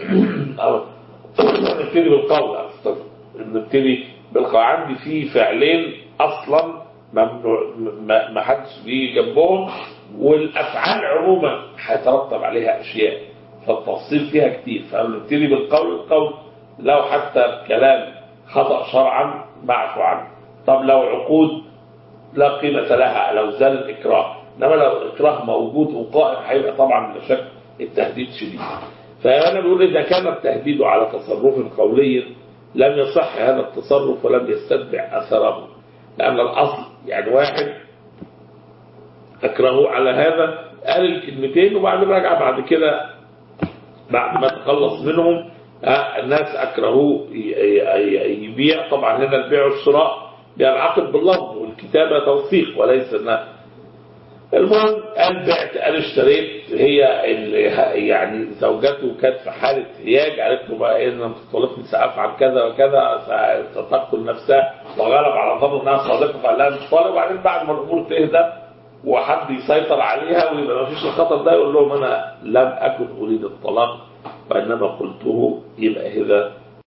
[SPEAKER 2] أو نبتدي بالقول أستغفر. نبتدي بالقول عندي فيه فعلين اصلا ممنوع ما ما حدش بيجي جنبهم والافعال عموما هيترتب عليها اشياء فالتفصيل فيها كتير فنبتدي بالقول القول لو حتى كلام خطأ شرعا معفو عنه طب لو عقود لا قيمة لها لو زال الإكراه إنما لو الإكراه موجود وقائم هيبقى طبعا بلا شك التهديد شديد فأنا بقول إذا كان التهديد على تصرف قولي لم يصح هذا التصرف ولم يستتبع أثره لأن الأصل يعني واحد أكرهه على هذا قال الكلمتين وبعدين رجع بعد كده بعد ما تخلص منهم آه، الناس أكرهوه ي- ي- يبيع طبعا هنا البيع والشراء بينعقد باللفظ والكتابة توثيق وليس انها المهم قال بعت قال اشتريت هي اللي يعني زوجته كانت في حالة هياج قالت له بقى ان لم تطلقني سأفعل كذا وكذا ستقتل نفسها وغلب على ظنه انها صادقة فقال لها مش طالب وبعدين بعد ما الامور تهدى وحد يسيطر عليها ويبقى ما فيش الخطر ده يقول لهم انا لم اكن اريد الطلاق وانما قلته يبقى اذا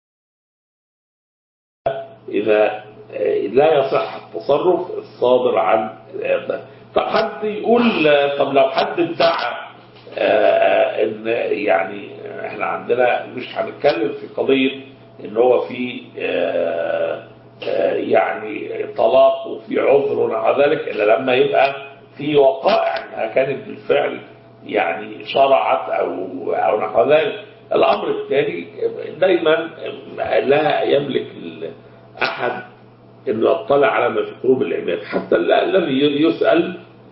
[SPEAKER 2] اذا لا يصح التصرف الصادر عن طب حد يقول طب لو حد ادعى آه، ان يعني احنا عندنا مش هنتكلم في قضيه ان هو في آه، آه، يعني طلاق وفي عذر ونحو ذلك الا لما يبقى في وقائع انها كانت بالفعل يعني شرعت او او نحو ذلك الامر الثاني دايما لا يملك احد انه يطلع على ما في قلوب العباد حتى ال- الذي يسأل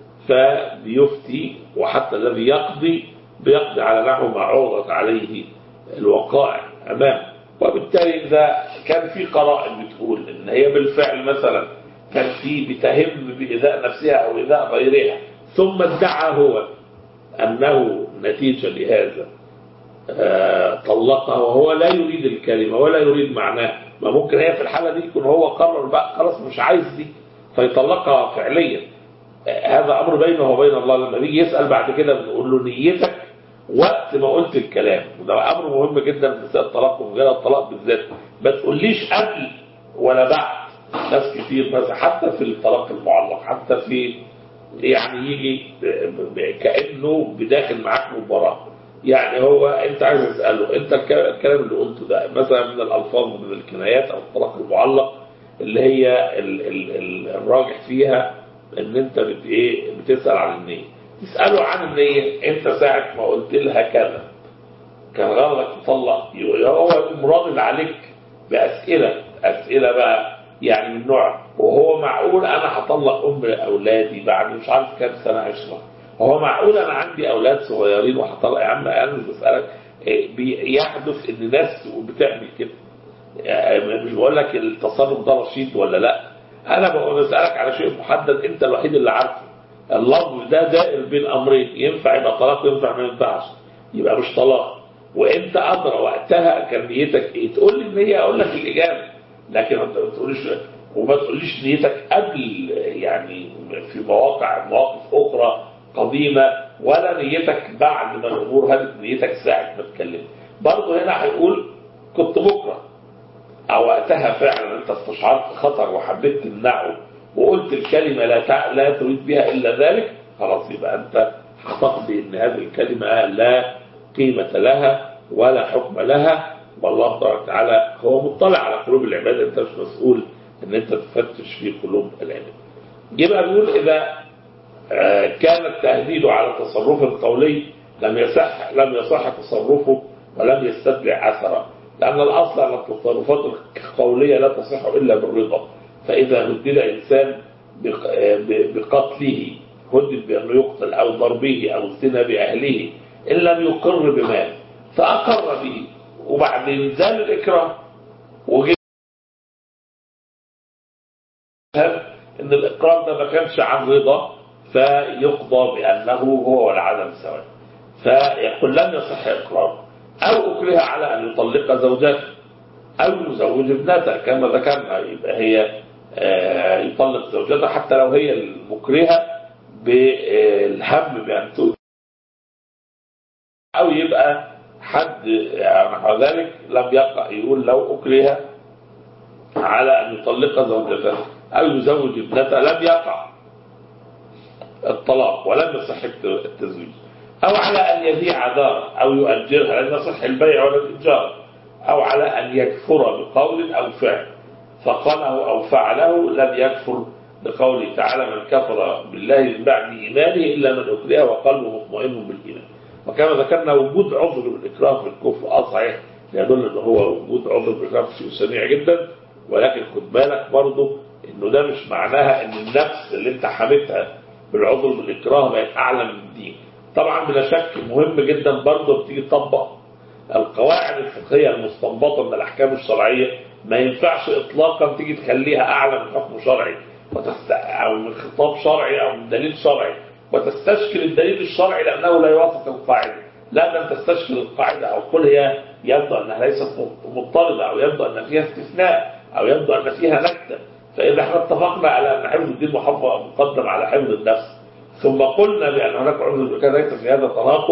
[SPEAKER 2] فبيفتي وحتى الذي يقضي بيقضي على نحو ما عرضت عليه الوقائع امامه وبالتالي اذا كان في قرائن بتقول ان هي بالفعل مثلا كان في بتهم بايذاء نفسها او ايذاء غيرها ثم ادعى هو انه نتيجه لهذا آه، طلقها وهو لا يريد الكلمة ولا يريد معناها ما ممكن هي في الحالة دي يكون هو قرر بقى خلاص مش عايز دي فيطلقها فعليا آه، هذا أمر بينه وبين الله لما بيجي يسأل بعد كده بنقول له نيتك وقت ما قلت الكلام وده أمر مهم جدا في مسألة الطلاق وغير الطلاق بالذات ما تقوليش قبل ولا بعد ناس كتير مثلا حتى في الطلاق المعلق حتى في يعني يجي ب- ب- كأنه بداخل معاك مباراة يعني هو انت عايز تسأله انت الك- الكلام اللي قلته ده مثلا من الألفاظ ومن الكنايات أو الطلاق المعلق اللي هي ال ال ال الراجح فيها ان انت بت ايه بتسأل عن النية تسأله عن النية انت ساعة ما قلت لها كذا كان غرضك تطلق يبقى هو المراد عليك بأسئلة أسئلة بقى يعني من نوع وهو معقول أنا هطلق أم أولادي بعد مش عارف كام سنة عشرة هو معقول أنا عندي أولاد صغيرين وهطلق يا عم أنا بسألك إيه، بيحدث إن ناس بتعمل كده يعني مش بقول لك التصرف ده رشيد ولا لا أنا بقول بسألك على شيء محدد أنت الوحيد اللي عارفه اللفظ ده دائر بين أمرين ينفع يبقى طلاق وينفع ما ينفعش يبقى مش طلاق وانت ادرى وقتها كان نيتك ايه تقول لي النيه اقول لك الاجابه لكن انت ما تقوليش وما تقوليش نيتك قبل يعني في مواقع مواقف اخرى قديمه ولا نيتك بعد ما الامور هدت نيتك ساعه ما تكلم برضه هنا هيقول كنت بكره او وقتها فعلا انت استشعرت خطر وحبيت تمنعه وقلت الكلمه لا تع... لا تريد بها الا ذلك خلاص يبقى انت هتقضي ان هذه الكلمه لا قيمه لها ولا حكم لها والله تبارك وتعالى هو مطلع على قلوب العباد انت مش مسؤول ان انت تفتش في قلوب العباد. يبقى بيقول اذا آه، كان التهديد على تصرف قولي لم يصح لم يصح تصرفه ولم يستتبع اثره لان الاصل ان التصرفات القوليه لا تصح الا بالرضا فاذا هدد انسان بق- آه، ب- بقتله هدد بانه يقتل او ضربه او الزنا باهله ان لم يقر بمال فاقر به وبعدين زال الاكراه وجه ان الاقرار ده ما كانش عن رضا فيقضى بانه هو والعدم سواء فيقول لم يصح اقرار او اكره على ان يطلق زوجته او يزوج ابنته كما ذكرنا يبقى هي آه، يطلق زوجته حتى لو هي المكرهه بالهم بان تؤذي او يبقى حد يعني نحو ذلك لم يقع يقول لو اكره على ان يطلق زوجته او يزوج ابنته لم يقع الطلاق ولم يصح التزويج او على ان يبيع دارا او يؤجرها لم يصح البيع ولا الايجار او على ان يكفر بقول او فعل فقاله او فعله لم يكفر لقوله تعالى من كفر بالله من بعد ايمانه الا من اكره وقلبه مطمئن بالايمان وكما ذكرنا وجود عذر بالاكراه في الكفر اه صحيح يدل ان هو وجود عذر بالاكراه شيء سميع جدا ولكن خد بالك برضه انه ده مش معناها ان النفس اللي انت حامتها بالعذر بالاكراه بقت اعلى من الدين طبعا بلا شك مهم جدا برضه بتيجي تطبق القواعد الفقهيه المستنبطه من الاحكام الشرعيه ما ينفعش اطلاقا تيجي تخليها اعلى من حكم شرعي وتست... او من خطاب شرعي او من دليل شرعي وتستشكل الدليل الشرعي لانه لا يوافق القاعده لا بل تستشكل القاعده او قل هي يبدو انها ليست مضطرده او يبدو ان فيها استثناء او يبدو ان فيها نكته فاذا احنا اتفقنا على ان حفظ الدين محفظ مقدم على حفظ النفس ثم قلنا بان هناك عذر بكذا ليس في هذا تناقض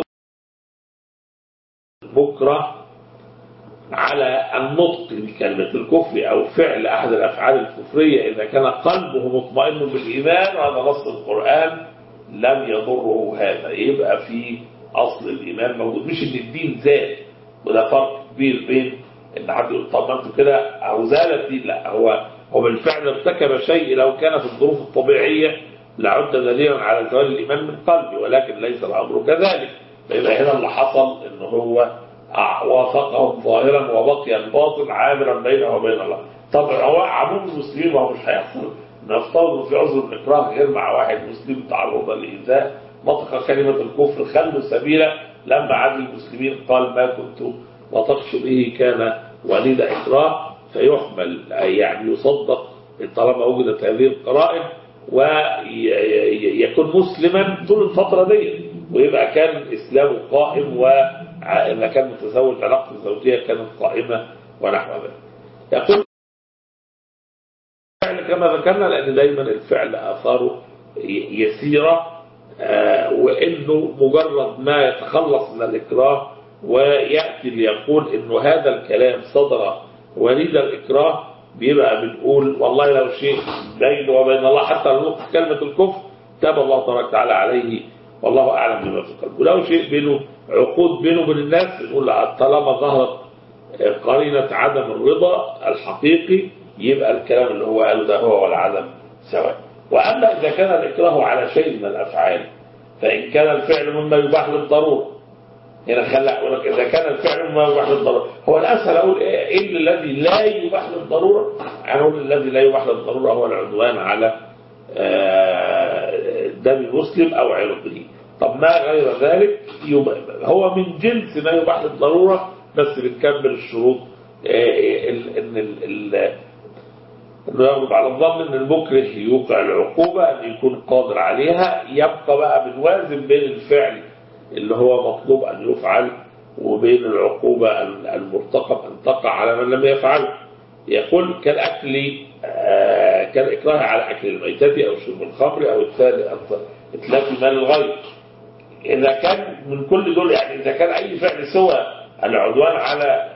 [SPEAKER 2] بكره على النطق بكلمة الكفر أو فعل أحد الأفعال الكفرية إذا كان قلبه مطمئن بالإيمان وهذا نص القرآن لم يضره هذا يبقى في أصل الإيمان موجود مش إن الدين زاد وده فرق كبير بين إن حد يقول طب ما أنتوا كده أو زال الدين لا هو هو بالفعل ارتكب شيء لو كان في الظروف الطبيعية لعد دليلا على زوال الإيمان من قلبه ولكن ليس الأمر كذلك فيبقى هنا اللي حصل إن هو وافقهم ظاهرا وبقي الباطل عامرا بينه وبين الله طب هو عموم المسلمين ما هو مش هيحصل نفترض في عذر الاكراه غير مع واحد مسلم تعرض لايذاء نطق كلمه الكفر خلوا سبيلا لما عاد المسلمين قال ما كنت نطقت به كان وليد اكراه فيحمل يعني يصدق طالما وجدت هذه القرائن ويكون مسلما طول الفتره دي ويبقى كان اسلامه قائم وإذا كان متزوج علاقته الزوجيه كانت قائمه ونحو ذلك. يقول الفعل كما ذكرنا لان دايما الفعل اثاره يسيره وانه مجرد ما يتخلص من الاكراه وياتي ليقول انه هذا الكلام صدر وليد الاكراه بيبقى بنقول والله لو شيء بينه وبين الله حتى لو نطق كلمه الكفر تاب الله تبارك وتعالى عليه والله اعلم بما في قلبه ولو شيء بينه عقود بينه وبين الناس نقول طالما ظهرت قرينه عدم الرضا الحقيقي يبقى الكلام اللي هو قاله ده هو والعدم سواء واما اذا كان الاكراه على شيء من الافعال فان كان الفعل مما يباح للضروره هنا خلى اقول لك اذا كان الفعل مما يباح للضروره هو الاسهل اقول ايه, إيه الذي لا يباح للضروره انا اقول الذي لا يباح للضروره هو العدوان على دم المسلم او عرضه طب ما غير ذلك هو من جنس ما يباح للضروره بس بنكمل الشروط ان انه يغلب على الظن ان المكره يوقع العقوبه ان يكون قادر عليها يبقى بقى بنوازن بين الفعل اللي هو مطلوب ان يفعل وبين العقوبة المرتقب أن تقع على من لم يفعله يقول كالأكل آه، كالإكراه على أكل الميتة أو شرب الخمر أو إتلاف إتلاف مال الغير إذا كان من كل دول يعني إذا كان أي فعل سوى العدوان على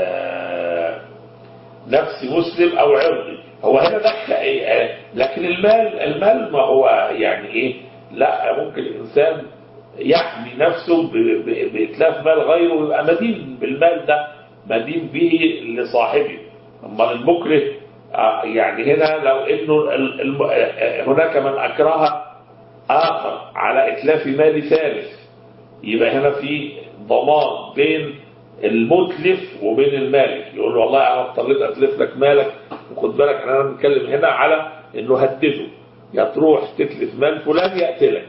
[SPEAKER 2] آه، نفس مسلم أو عرض هو هنا ده آه، لكن المال المال ما هو يعني إيه لا ممكن الإنسان يحمي نفسه ب- ب- بإتلاف مال غيره ويبقى مدين بالمال ده مدين به لصاحبه أما المكره آه، يعني هنا لو إنه ال- الم- آه، هناك من أكره آخر على إتلاف مال ثالث يبقى هنا في ضمان بين المتلف وبين المالك يقول له والله انا اضطريت اتلف لك مالك وخد بالك انا بنتكلم هنا على انه هدده يا تروح تتلف مال فلان يقتلك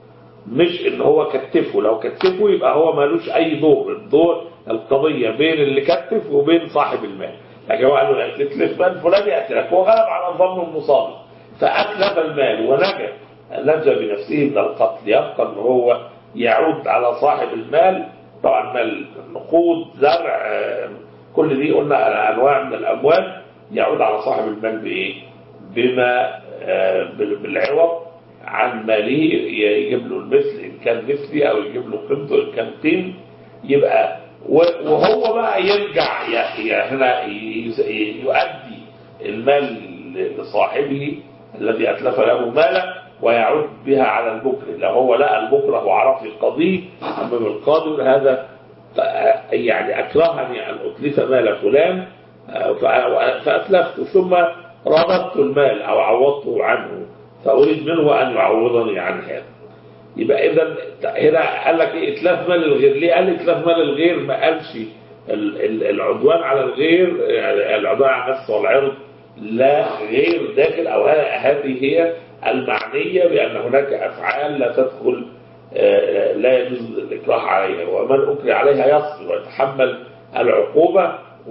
[SPEAKER 2] مش ان هو كتفه لو كتفه يبقى هو مالوش اي دور الدور القضية بين اللي كتف وبين صاحب المال لكن هو قال له تتلف مال فلان يقتلك هو غلب على ظن المصاب فأتلف المال ونجا نجا بنفسه من القتل يبقى ان هو يعود على صاحب المال طبعا مال نقود زرع آه، كل دي قلنا انواع من الاموال يعود على صاحب المال بايه بما آه، بال- بالعوض عن ماله يجيب له المثل ان كان مثلي او يجيب له قيمته ان كان قيم يبقى و- وهو بقى يرجع ي- ي- هنا ي- يؤدي المال لصاحبه الذي اتلف له ماله ويعود بها على المكره لو هو لقى المكره وعرف يقضيه امام القاضي هذا ف- يعني اكرهني ان اتلف مال فلان آه، ف- فاتلفت ثم رددت المال او عوضته عنه فاريد منه ان يعوضني عن هذا يبقى اذا هنا قال لك ايه اتلاف مال الغير ليه قال اتلاف مال الغير ما قالش ال- ال- العدوان على الغير يعني العدوان على النفس والعرض لا غير داخل او ه- هذه هي المعنيه بان هناك افعال لا تدخل آه، لا يجوز الاكراه عليها ومن اكره عليها يصبر ويتحمل العقوبه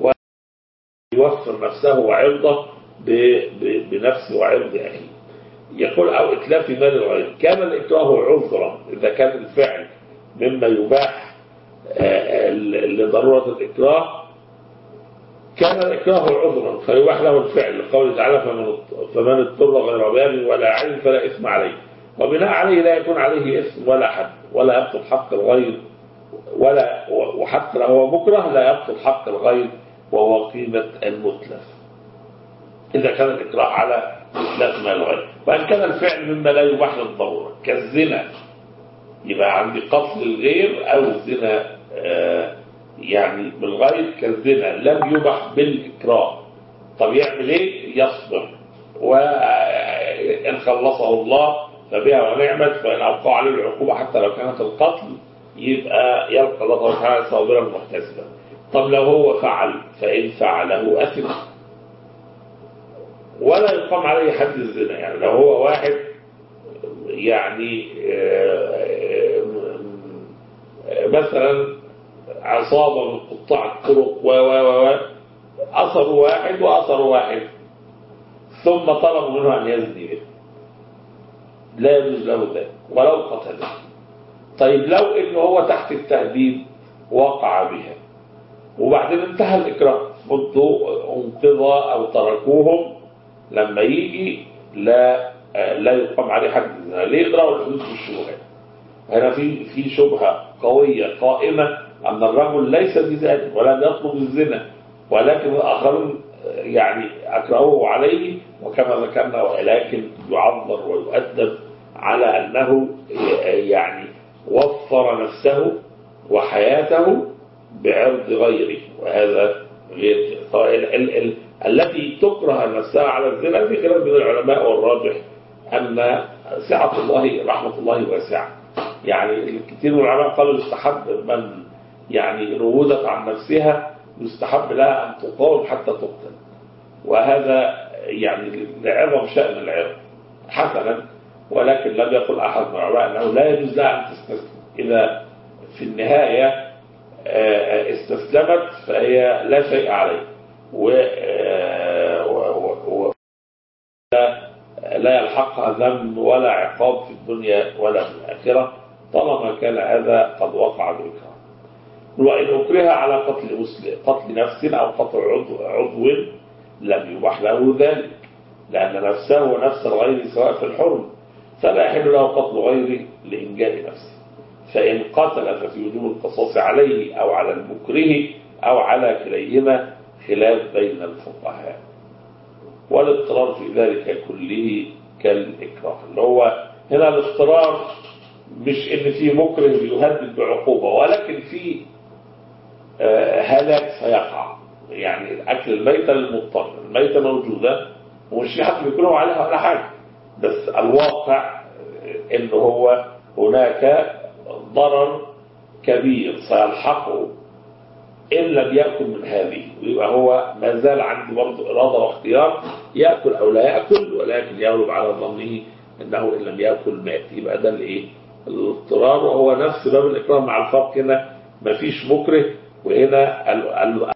[SPEAKER 2] ويوفر نفسه وعرضه ب- ب- بنفسه وعرض اخيه يقول أو إتلاف مال الغير كان الإكراه عذرا إذا كان الفعل مما يباح آه، ل- لضرورة الإكراه كان الإكراه عذرا فيباح له الفعل لقوله تعالى فمن فمن اضطر غير باب ولا عين فلا إثم عليه وبناء عليه لا يكون عليه إثم ولا حد ولا يبطل حق الغير ولا وحتى لو هو مكره لا يبطل حق الغير وهو قيمة المتلف إذا كان الإكراه على إتلاف مال الغير وإن كان الفعل مما لا يباح للضرورة كالزنا يبقى عندي قتل الغير أو الزنا آه، يعني بالغير كالزنا لم يبح بالإكراه طب يعمل إيه؟ يصبر وإن خلصه الله فبها ونعمت فإن أبقى عليه العقوبة حتى لو كانت القتل يبقى يلقى الله تعالى صابرا محتسبا طب لو هو فعل فإن فعله أثم ولا يقام عليه حد الزنا يعني لو هو واحد يعني آه، آه، مثلا عصابة من قطاع الطرق و و و و أصروا واحد وأصروا واحد ثم طلبوا منه أن يزني به لا يجوز له ذلك ولو قتله طيب لو إنه هو تحت التهديد وقع بها وبعدين انتهى الإكراه مدوا انقضى أو تركوهم لما يجي لا لا يقام عليه حد الزنا ليه يقرأوا الحدود بالشبهات هنا في في شبهة قوية قائمة أن الرجل ليس بذلك ولم يطلب الزنا ولكن الآخرون يعني أكرهوه عليه وكما ذكرنا ولكن يعذر ويؤدب على أنه يعني وفر نفسه وحياته بعرض غيره وهذا غير ال ال ال التي تكره نفسها على الزنا في خلاف بين العلماء والراجح أن سعة الله رحمة الله واسعة يعني الكثير من العلماء قالوا يستحب من يعني روضت عن نفسها يستحب لها أن تقاوم حتى تقتل وهذا يعني لعظم شأن العرض حسنا ولكن لم يقل أحد من العلماء أنه لا يجوز لها أن تستسلم إذا في النهاية آه، استسلمت فهي لا شيء عليه و آه، و- و- و- لا يلحقها ذنب ولا عقاب في الدنيا ولا في الآخرة طالما كان هذا قد وقع بالإكرام وإن أكره على قتل مسلم قتل نفس أو قتل عضو, عضو لم يباح له ذلك لأن نفسه ونفس الغير سواء في الحرم فلا يحل له قتل غيره لإنجاء نفسه فإن قتل ففي وجوب القصاص عليه أو على المكره أو على كليهما خلاف بين الفقهاء والاضطرار في ذلك كله كالإكراه اللي هو هنا الاضطرار مش ان في مكره بيهدد بعقوبة ولكن في آه، هلاك سيقع يعني أكل الميتة للمضطر الميتة موجودة ومش في حد بيكون عليها ولا حاجة بس الواقع آه، ان هو هناك ضرر كبير سيلحقه إن لم يأكل من هذه ويبقى هو ما زال عنده برضه إرادة واختيار يأكل أو لا يأكل ولكن يغلب على ظنه أنه إن لم يأكل مات يبقى ده الإيه؟ الاضطرار وهو نفس باب الإكرام مع الفرق هنا مفيش مكره وهنا ال ال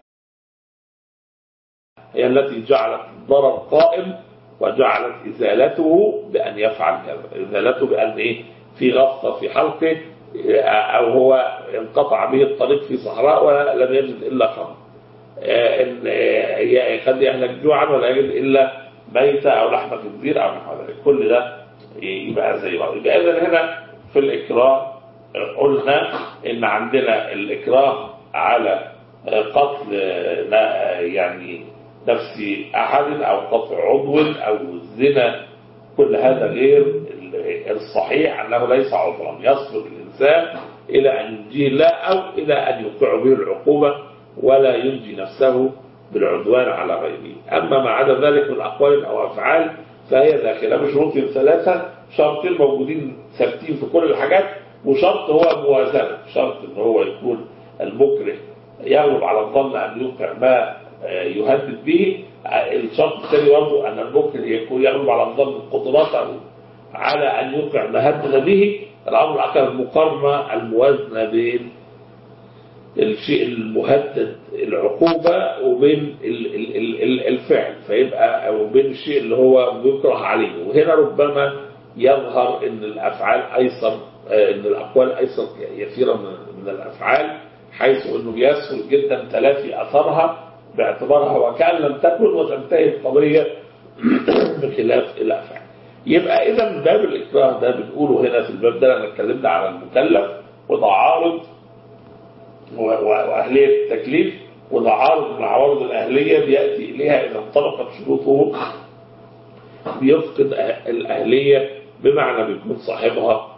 [SPEAKER 2] هي التي جعلت الضرر قائم وجعلت إزالته بأن يفعل كذا إزالته بأن إيه في غصة في حلقه أو هو انقطع به الطريق في صحراء ولم يجد إلا خمر آه، إن آه، يخلي أهلك جوعا ولا يجد إلا ميتة أو لحمة خنزير أو نحو ذلك كل ده يبقى زي بعض يبقى إذا هنا في الإكراه قلنا إن عندنا الإكراه على قتل آه، يعني نفس أحد أو قطع عضو أو الزنا كل هذا غير الصحيح أنه ليس عذرا يصبر الإنسان إلى أن ينجيه الله أو إلى أن يوقع به العقوبة ولا ينجي نفسه بالعدوان على غيره أما ما عدا ذلك من أقوال أو أفعال فهي داخلة بشروط ثلاثة شرطين موجودين ثابتين في كل الحاجات وشرط هو موازنة شرط ان هو يكون المكره يغلب على الظن أن يوقع ما يهدد به الشرط الثاني برضه أن المكره يكون يغلب على الظن قدراته على أن يوقع ما هدد به الأمر الآخر المقارنة الموازنة بين الشيء المهدد العقوبة وبين ال- ال- ال- ال- الفعل فيبقى أو بين الشيء اللي هو بيكره عليه وهنا ربما يظهر ان الأفعال أيسر آه، ان الأقوال أيسر يسيرة من- من الأفعال حيث انه بيسهل جدا تلافي أثرها باعتبارها وكأن لم تكن وتنتهي القضية بخلاف الأفعال يبقى إذا باب الإكراه ده بنقوله هنا في الباب ده لما اتكلمنا على المكلف وده عارض و- و- وأهلية التكليف وده عارض من عوارض الأهلية بيأتي إليها إذا انطبقت شروطه بيفقد أه- الأهلية بمعنى بيكون صاحبها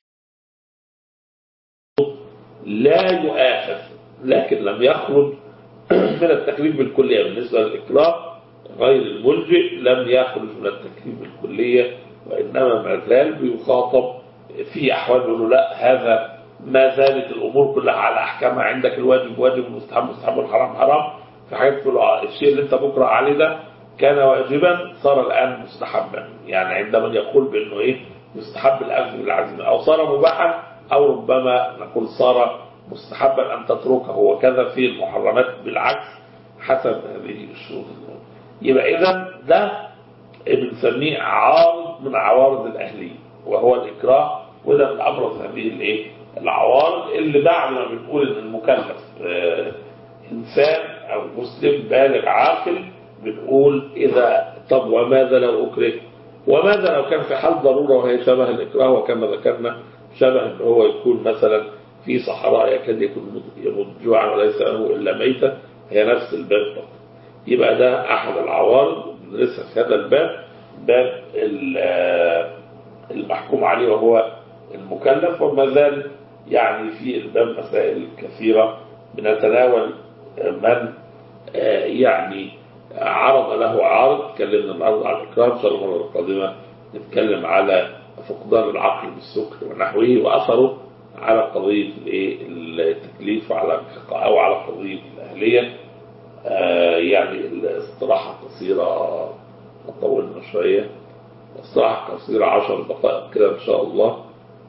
[SPEAKER 2] لا يؤاخذ لكن لم يخرج من التكليف بالكلية بالنسبة للإكراه غير الملجئ لم يخرج من التكليف بالكلية وإنما ما زال بيخاطب في أحوال يقولوا لا هذا ما زالت الأمور كلها على أحكامها عندك الواجب واجب المستحب مستحب والحرام حرام في حاجات تقول آه، الشيء اللي أنت بكره عليه ده كان واجبا صار الآن مستحبا يعني عندما يقول بأنه إيه يستحب الأخذ بالعزيمة أو صار مباحا أو ربما نقول صار مستحبا أن تتركه وكذا في المحرمات بالعكس حسب هذه الشروط الأولى. يبقى إذا ده بنسميه عارض من عوارض الأهلية وهو الإكراه وده من أبرز هذه الإيه العوارض اللي بعد ما بنقول إن المكلف آه، إنسان أو مسلم بالغ عاقل بنقول إذا طب وماذا لو أكره وماذا لو كان في حال ضرورة وهي شبه الإكراه وكما ذكرنا شبه إن هو يكون مثلا في صحراء يكاد يكون يموت جوعا وليس له إلا ميتة هي نفس الباب فقط يبقى ده أحد العوارض ندرسها في هذا الباب باب ال- آه، المحكوم عليه وهو المكلف وما زال يعني في الباب مسائل كثيرة بنتناول آه، من آه، يعني عرض له عارض تكلمنا النهارده على الإكرام إن شاء الله المرة القادمة نتكلم على فقدان العقل بالسكر ونحوه وأثره على قضية الإيه؟ التكليف وعلى أو على قضية الأهلية آه، يعني الاستراحة قصيرة طولنا شوية استراحة قصيرة عشر دقائق كده إن شاء الله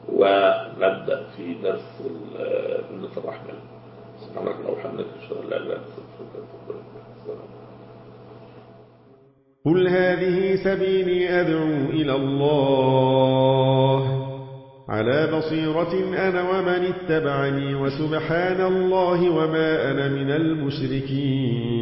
[SPEAKER 2] ونبدأ في درس ال- منة الرحمن سبحانك اللهم وبحمدك أشهد أن لا إله إلا أنت أستغفرك وأتوب إليك السلام
[SPEAKER 3] قل هذه سبيلي أدعو إلى الله على بصيرة أنا ومن اتبعني وسبحان الله وما أنا من المشركين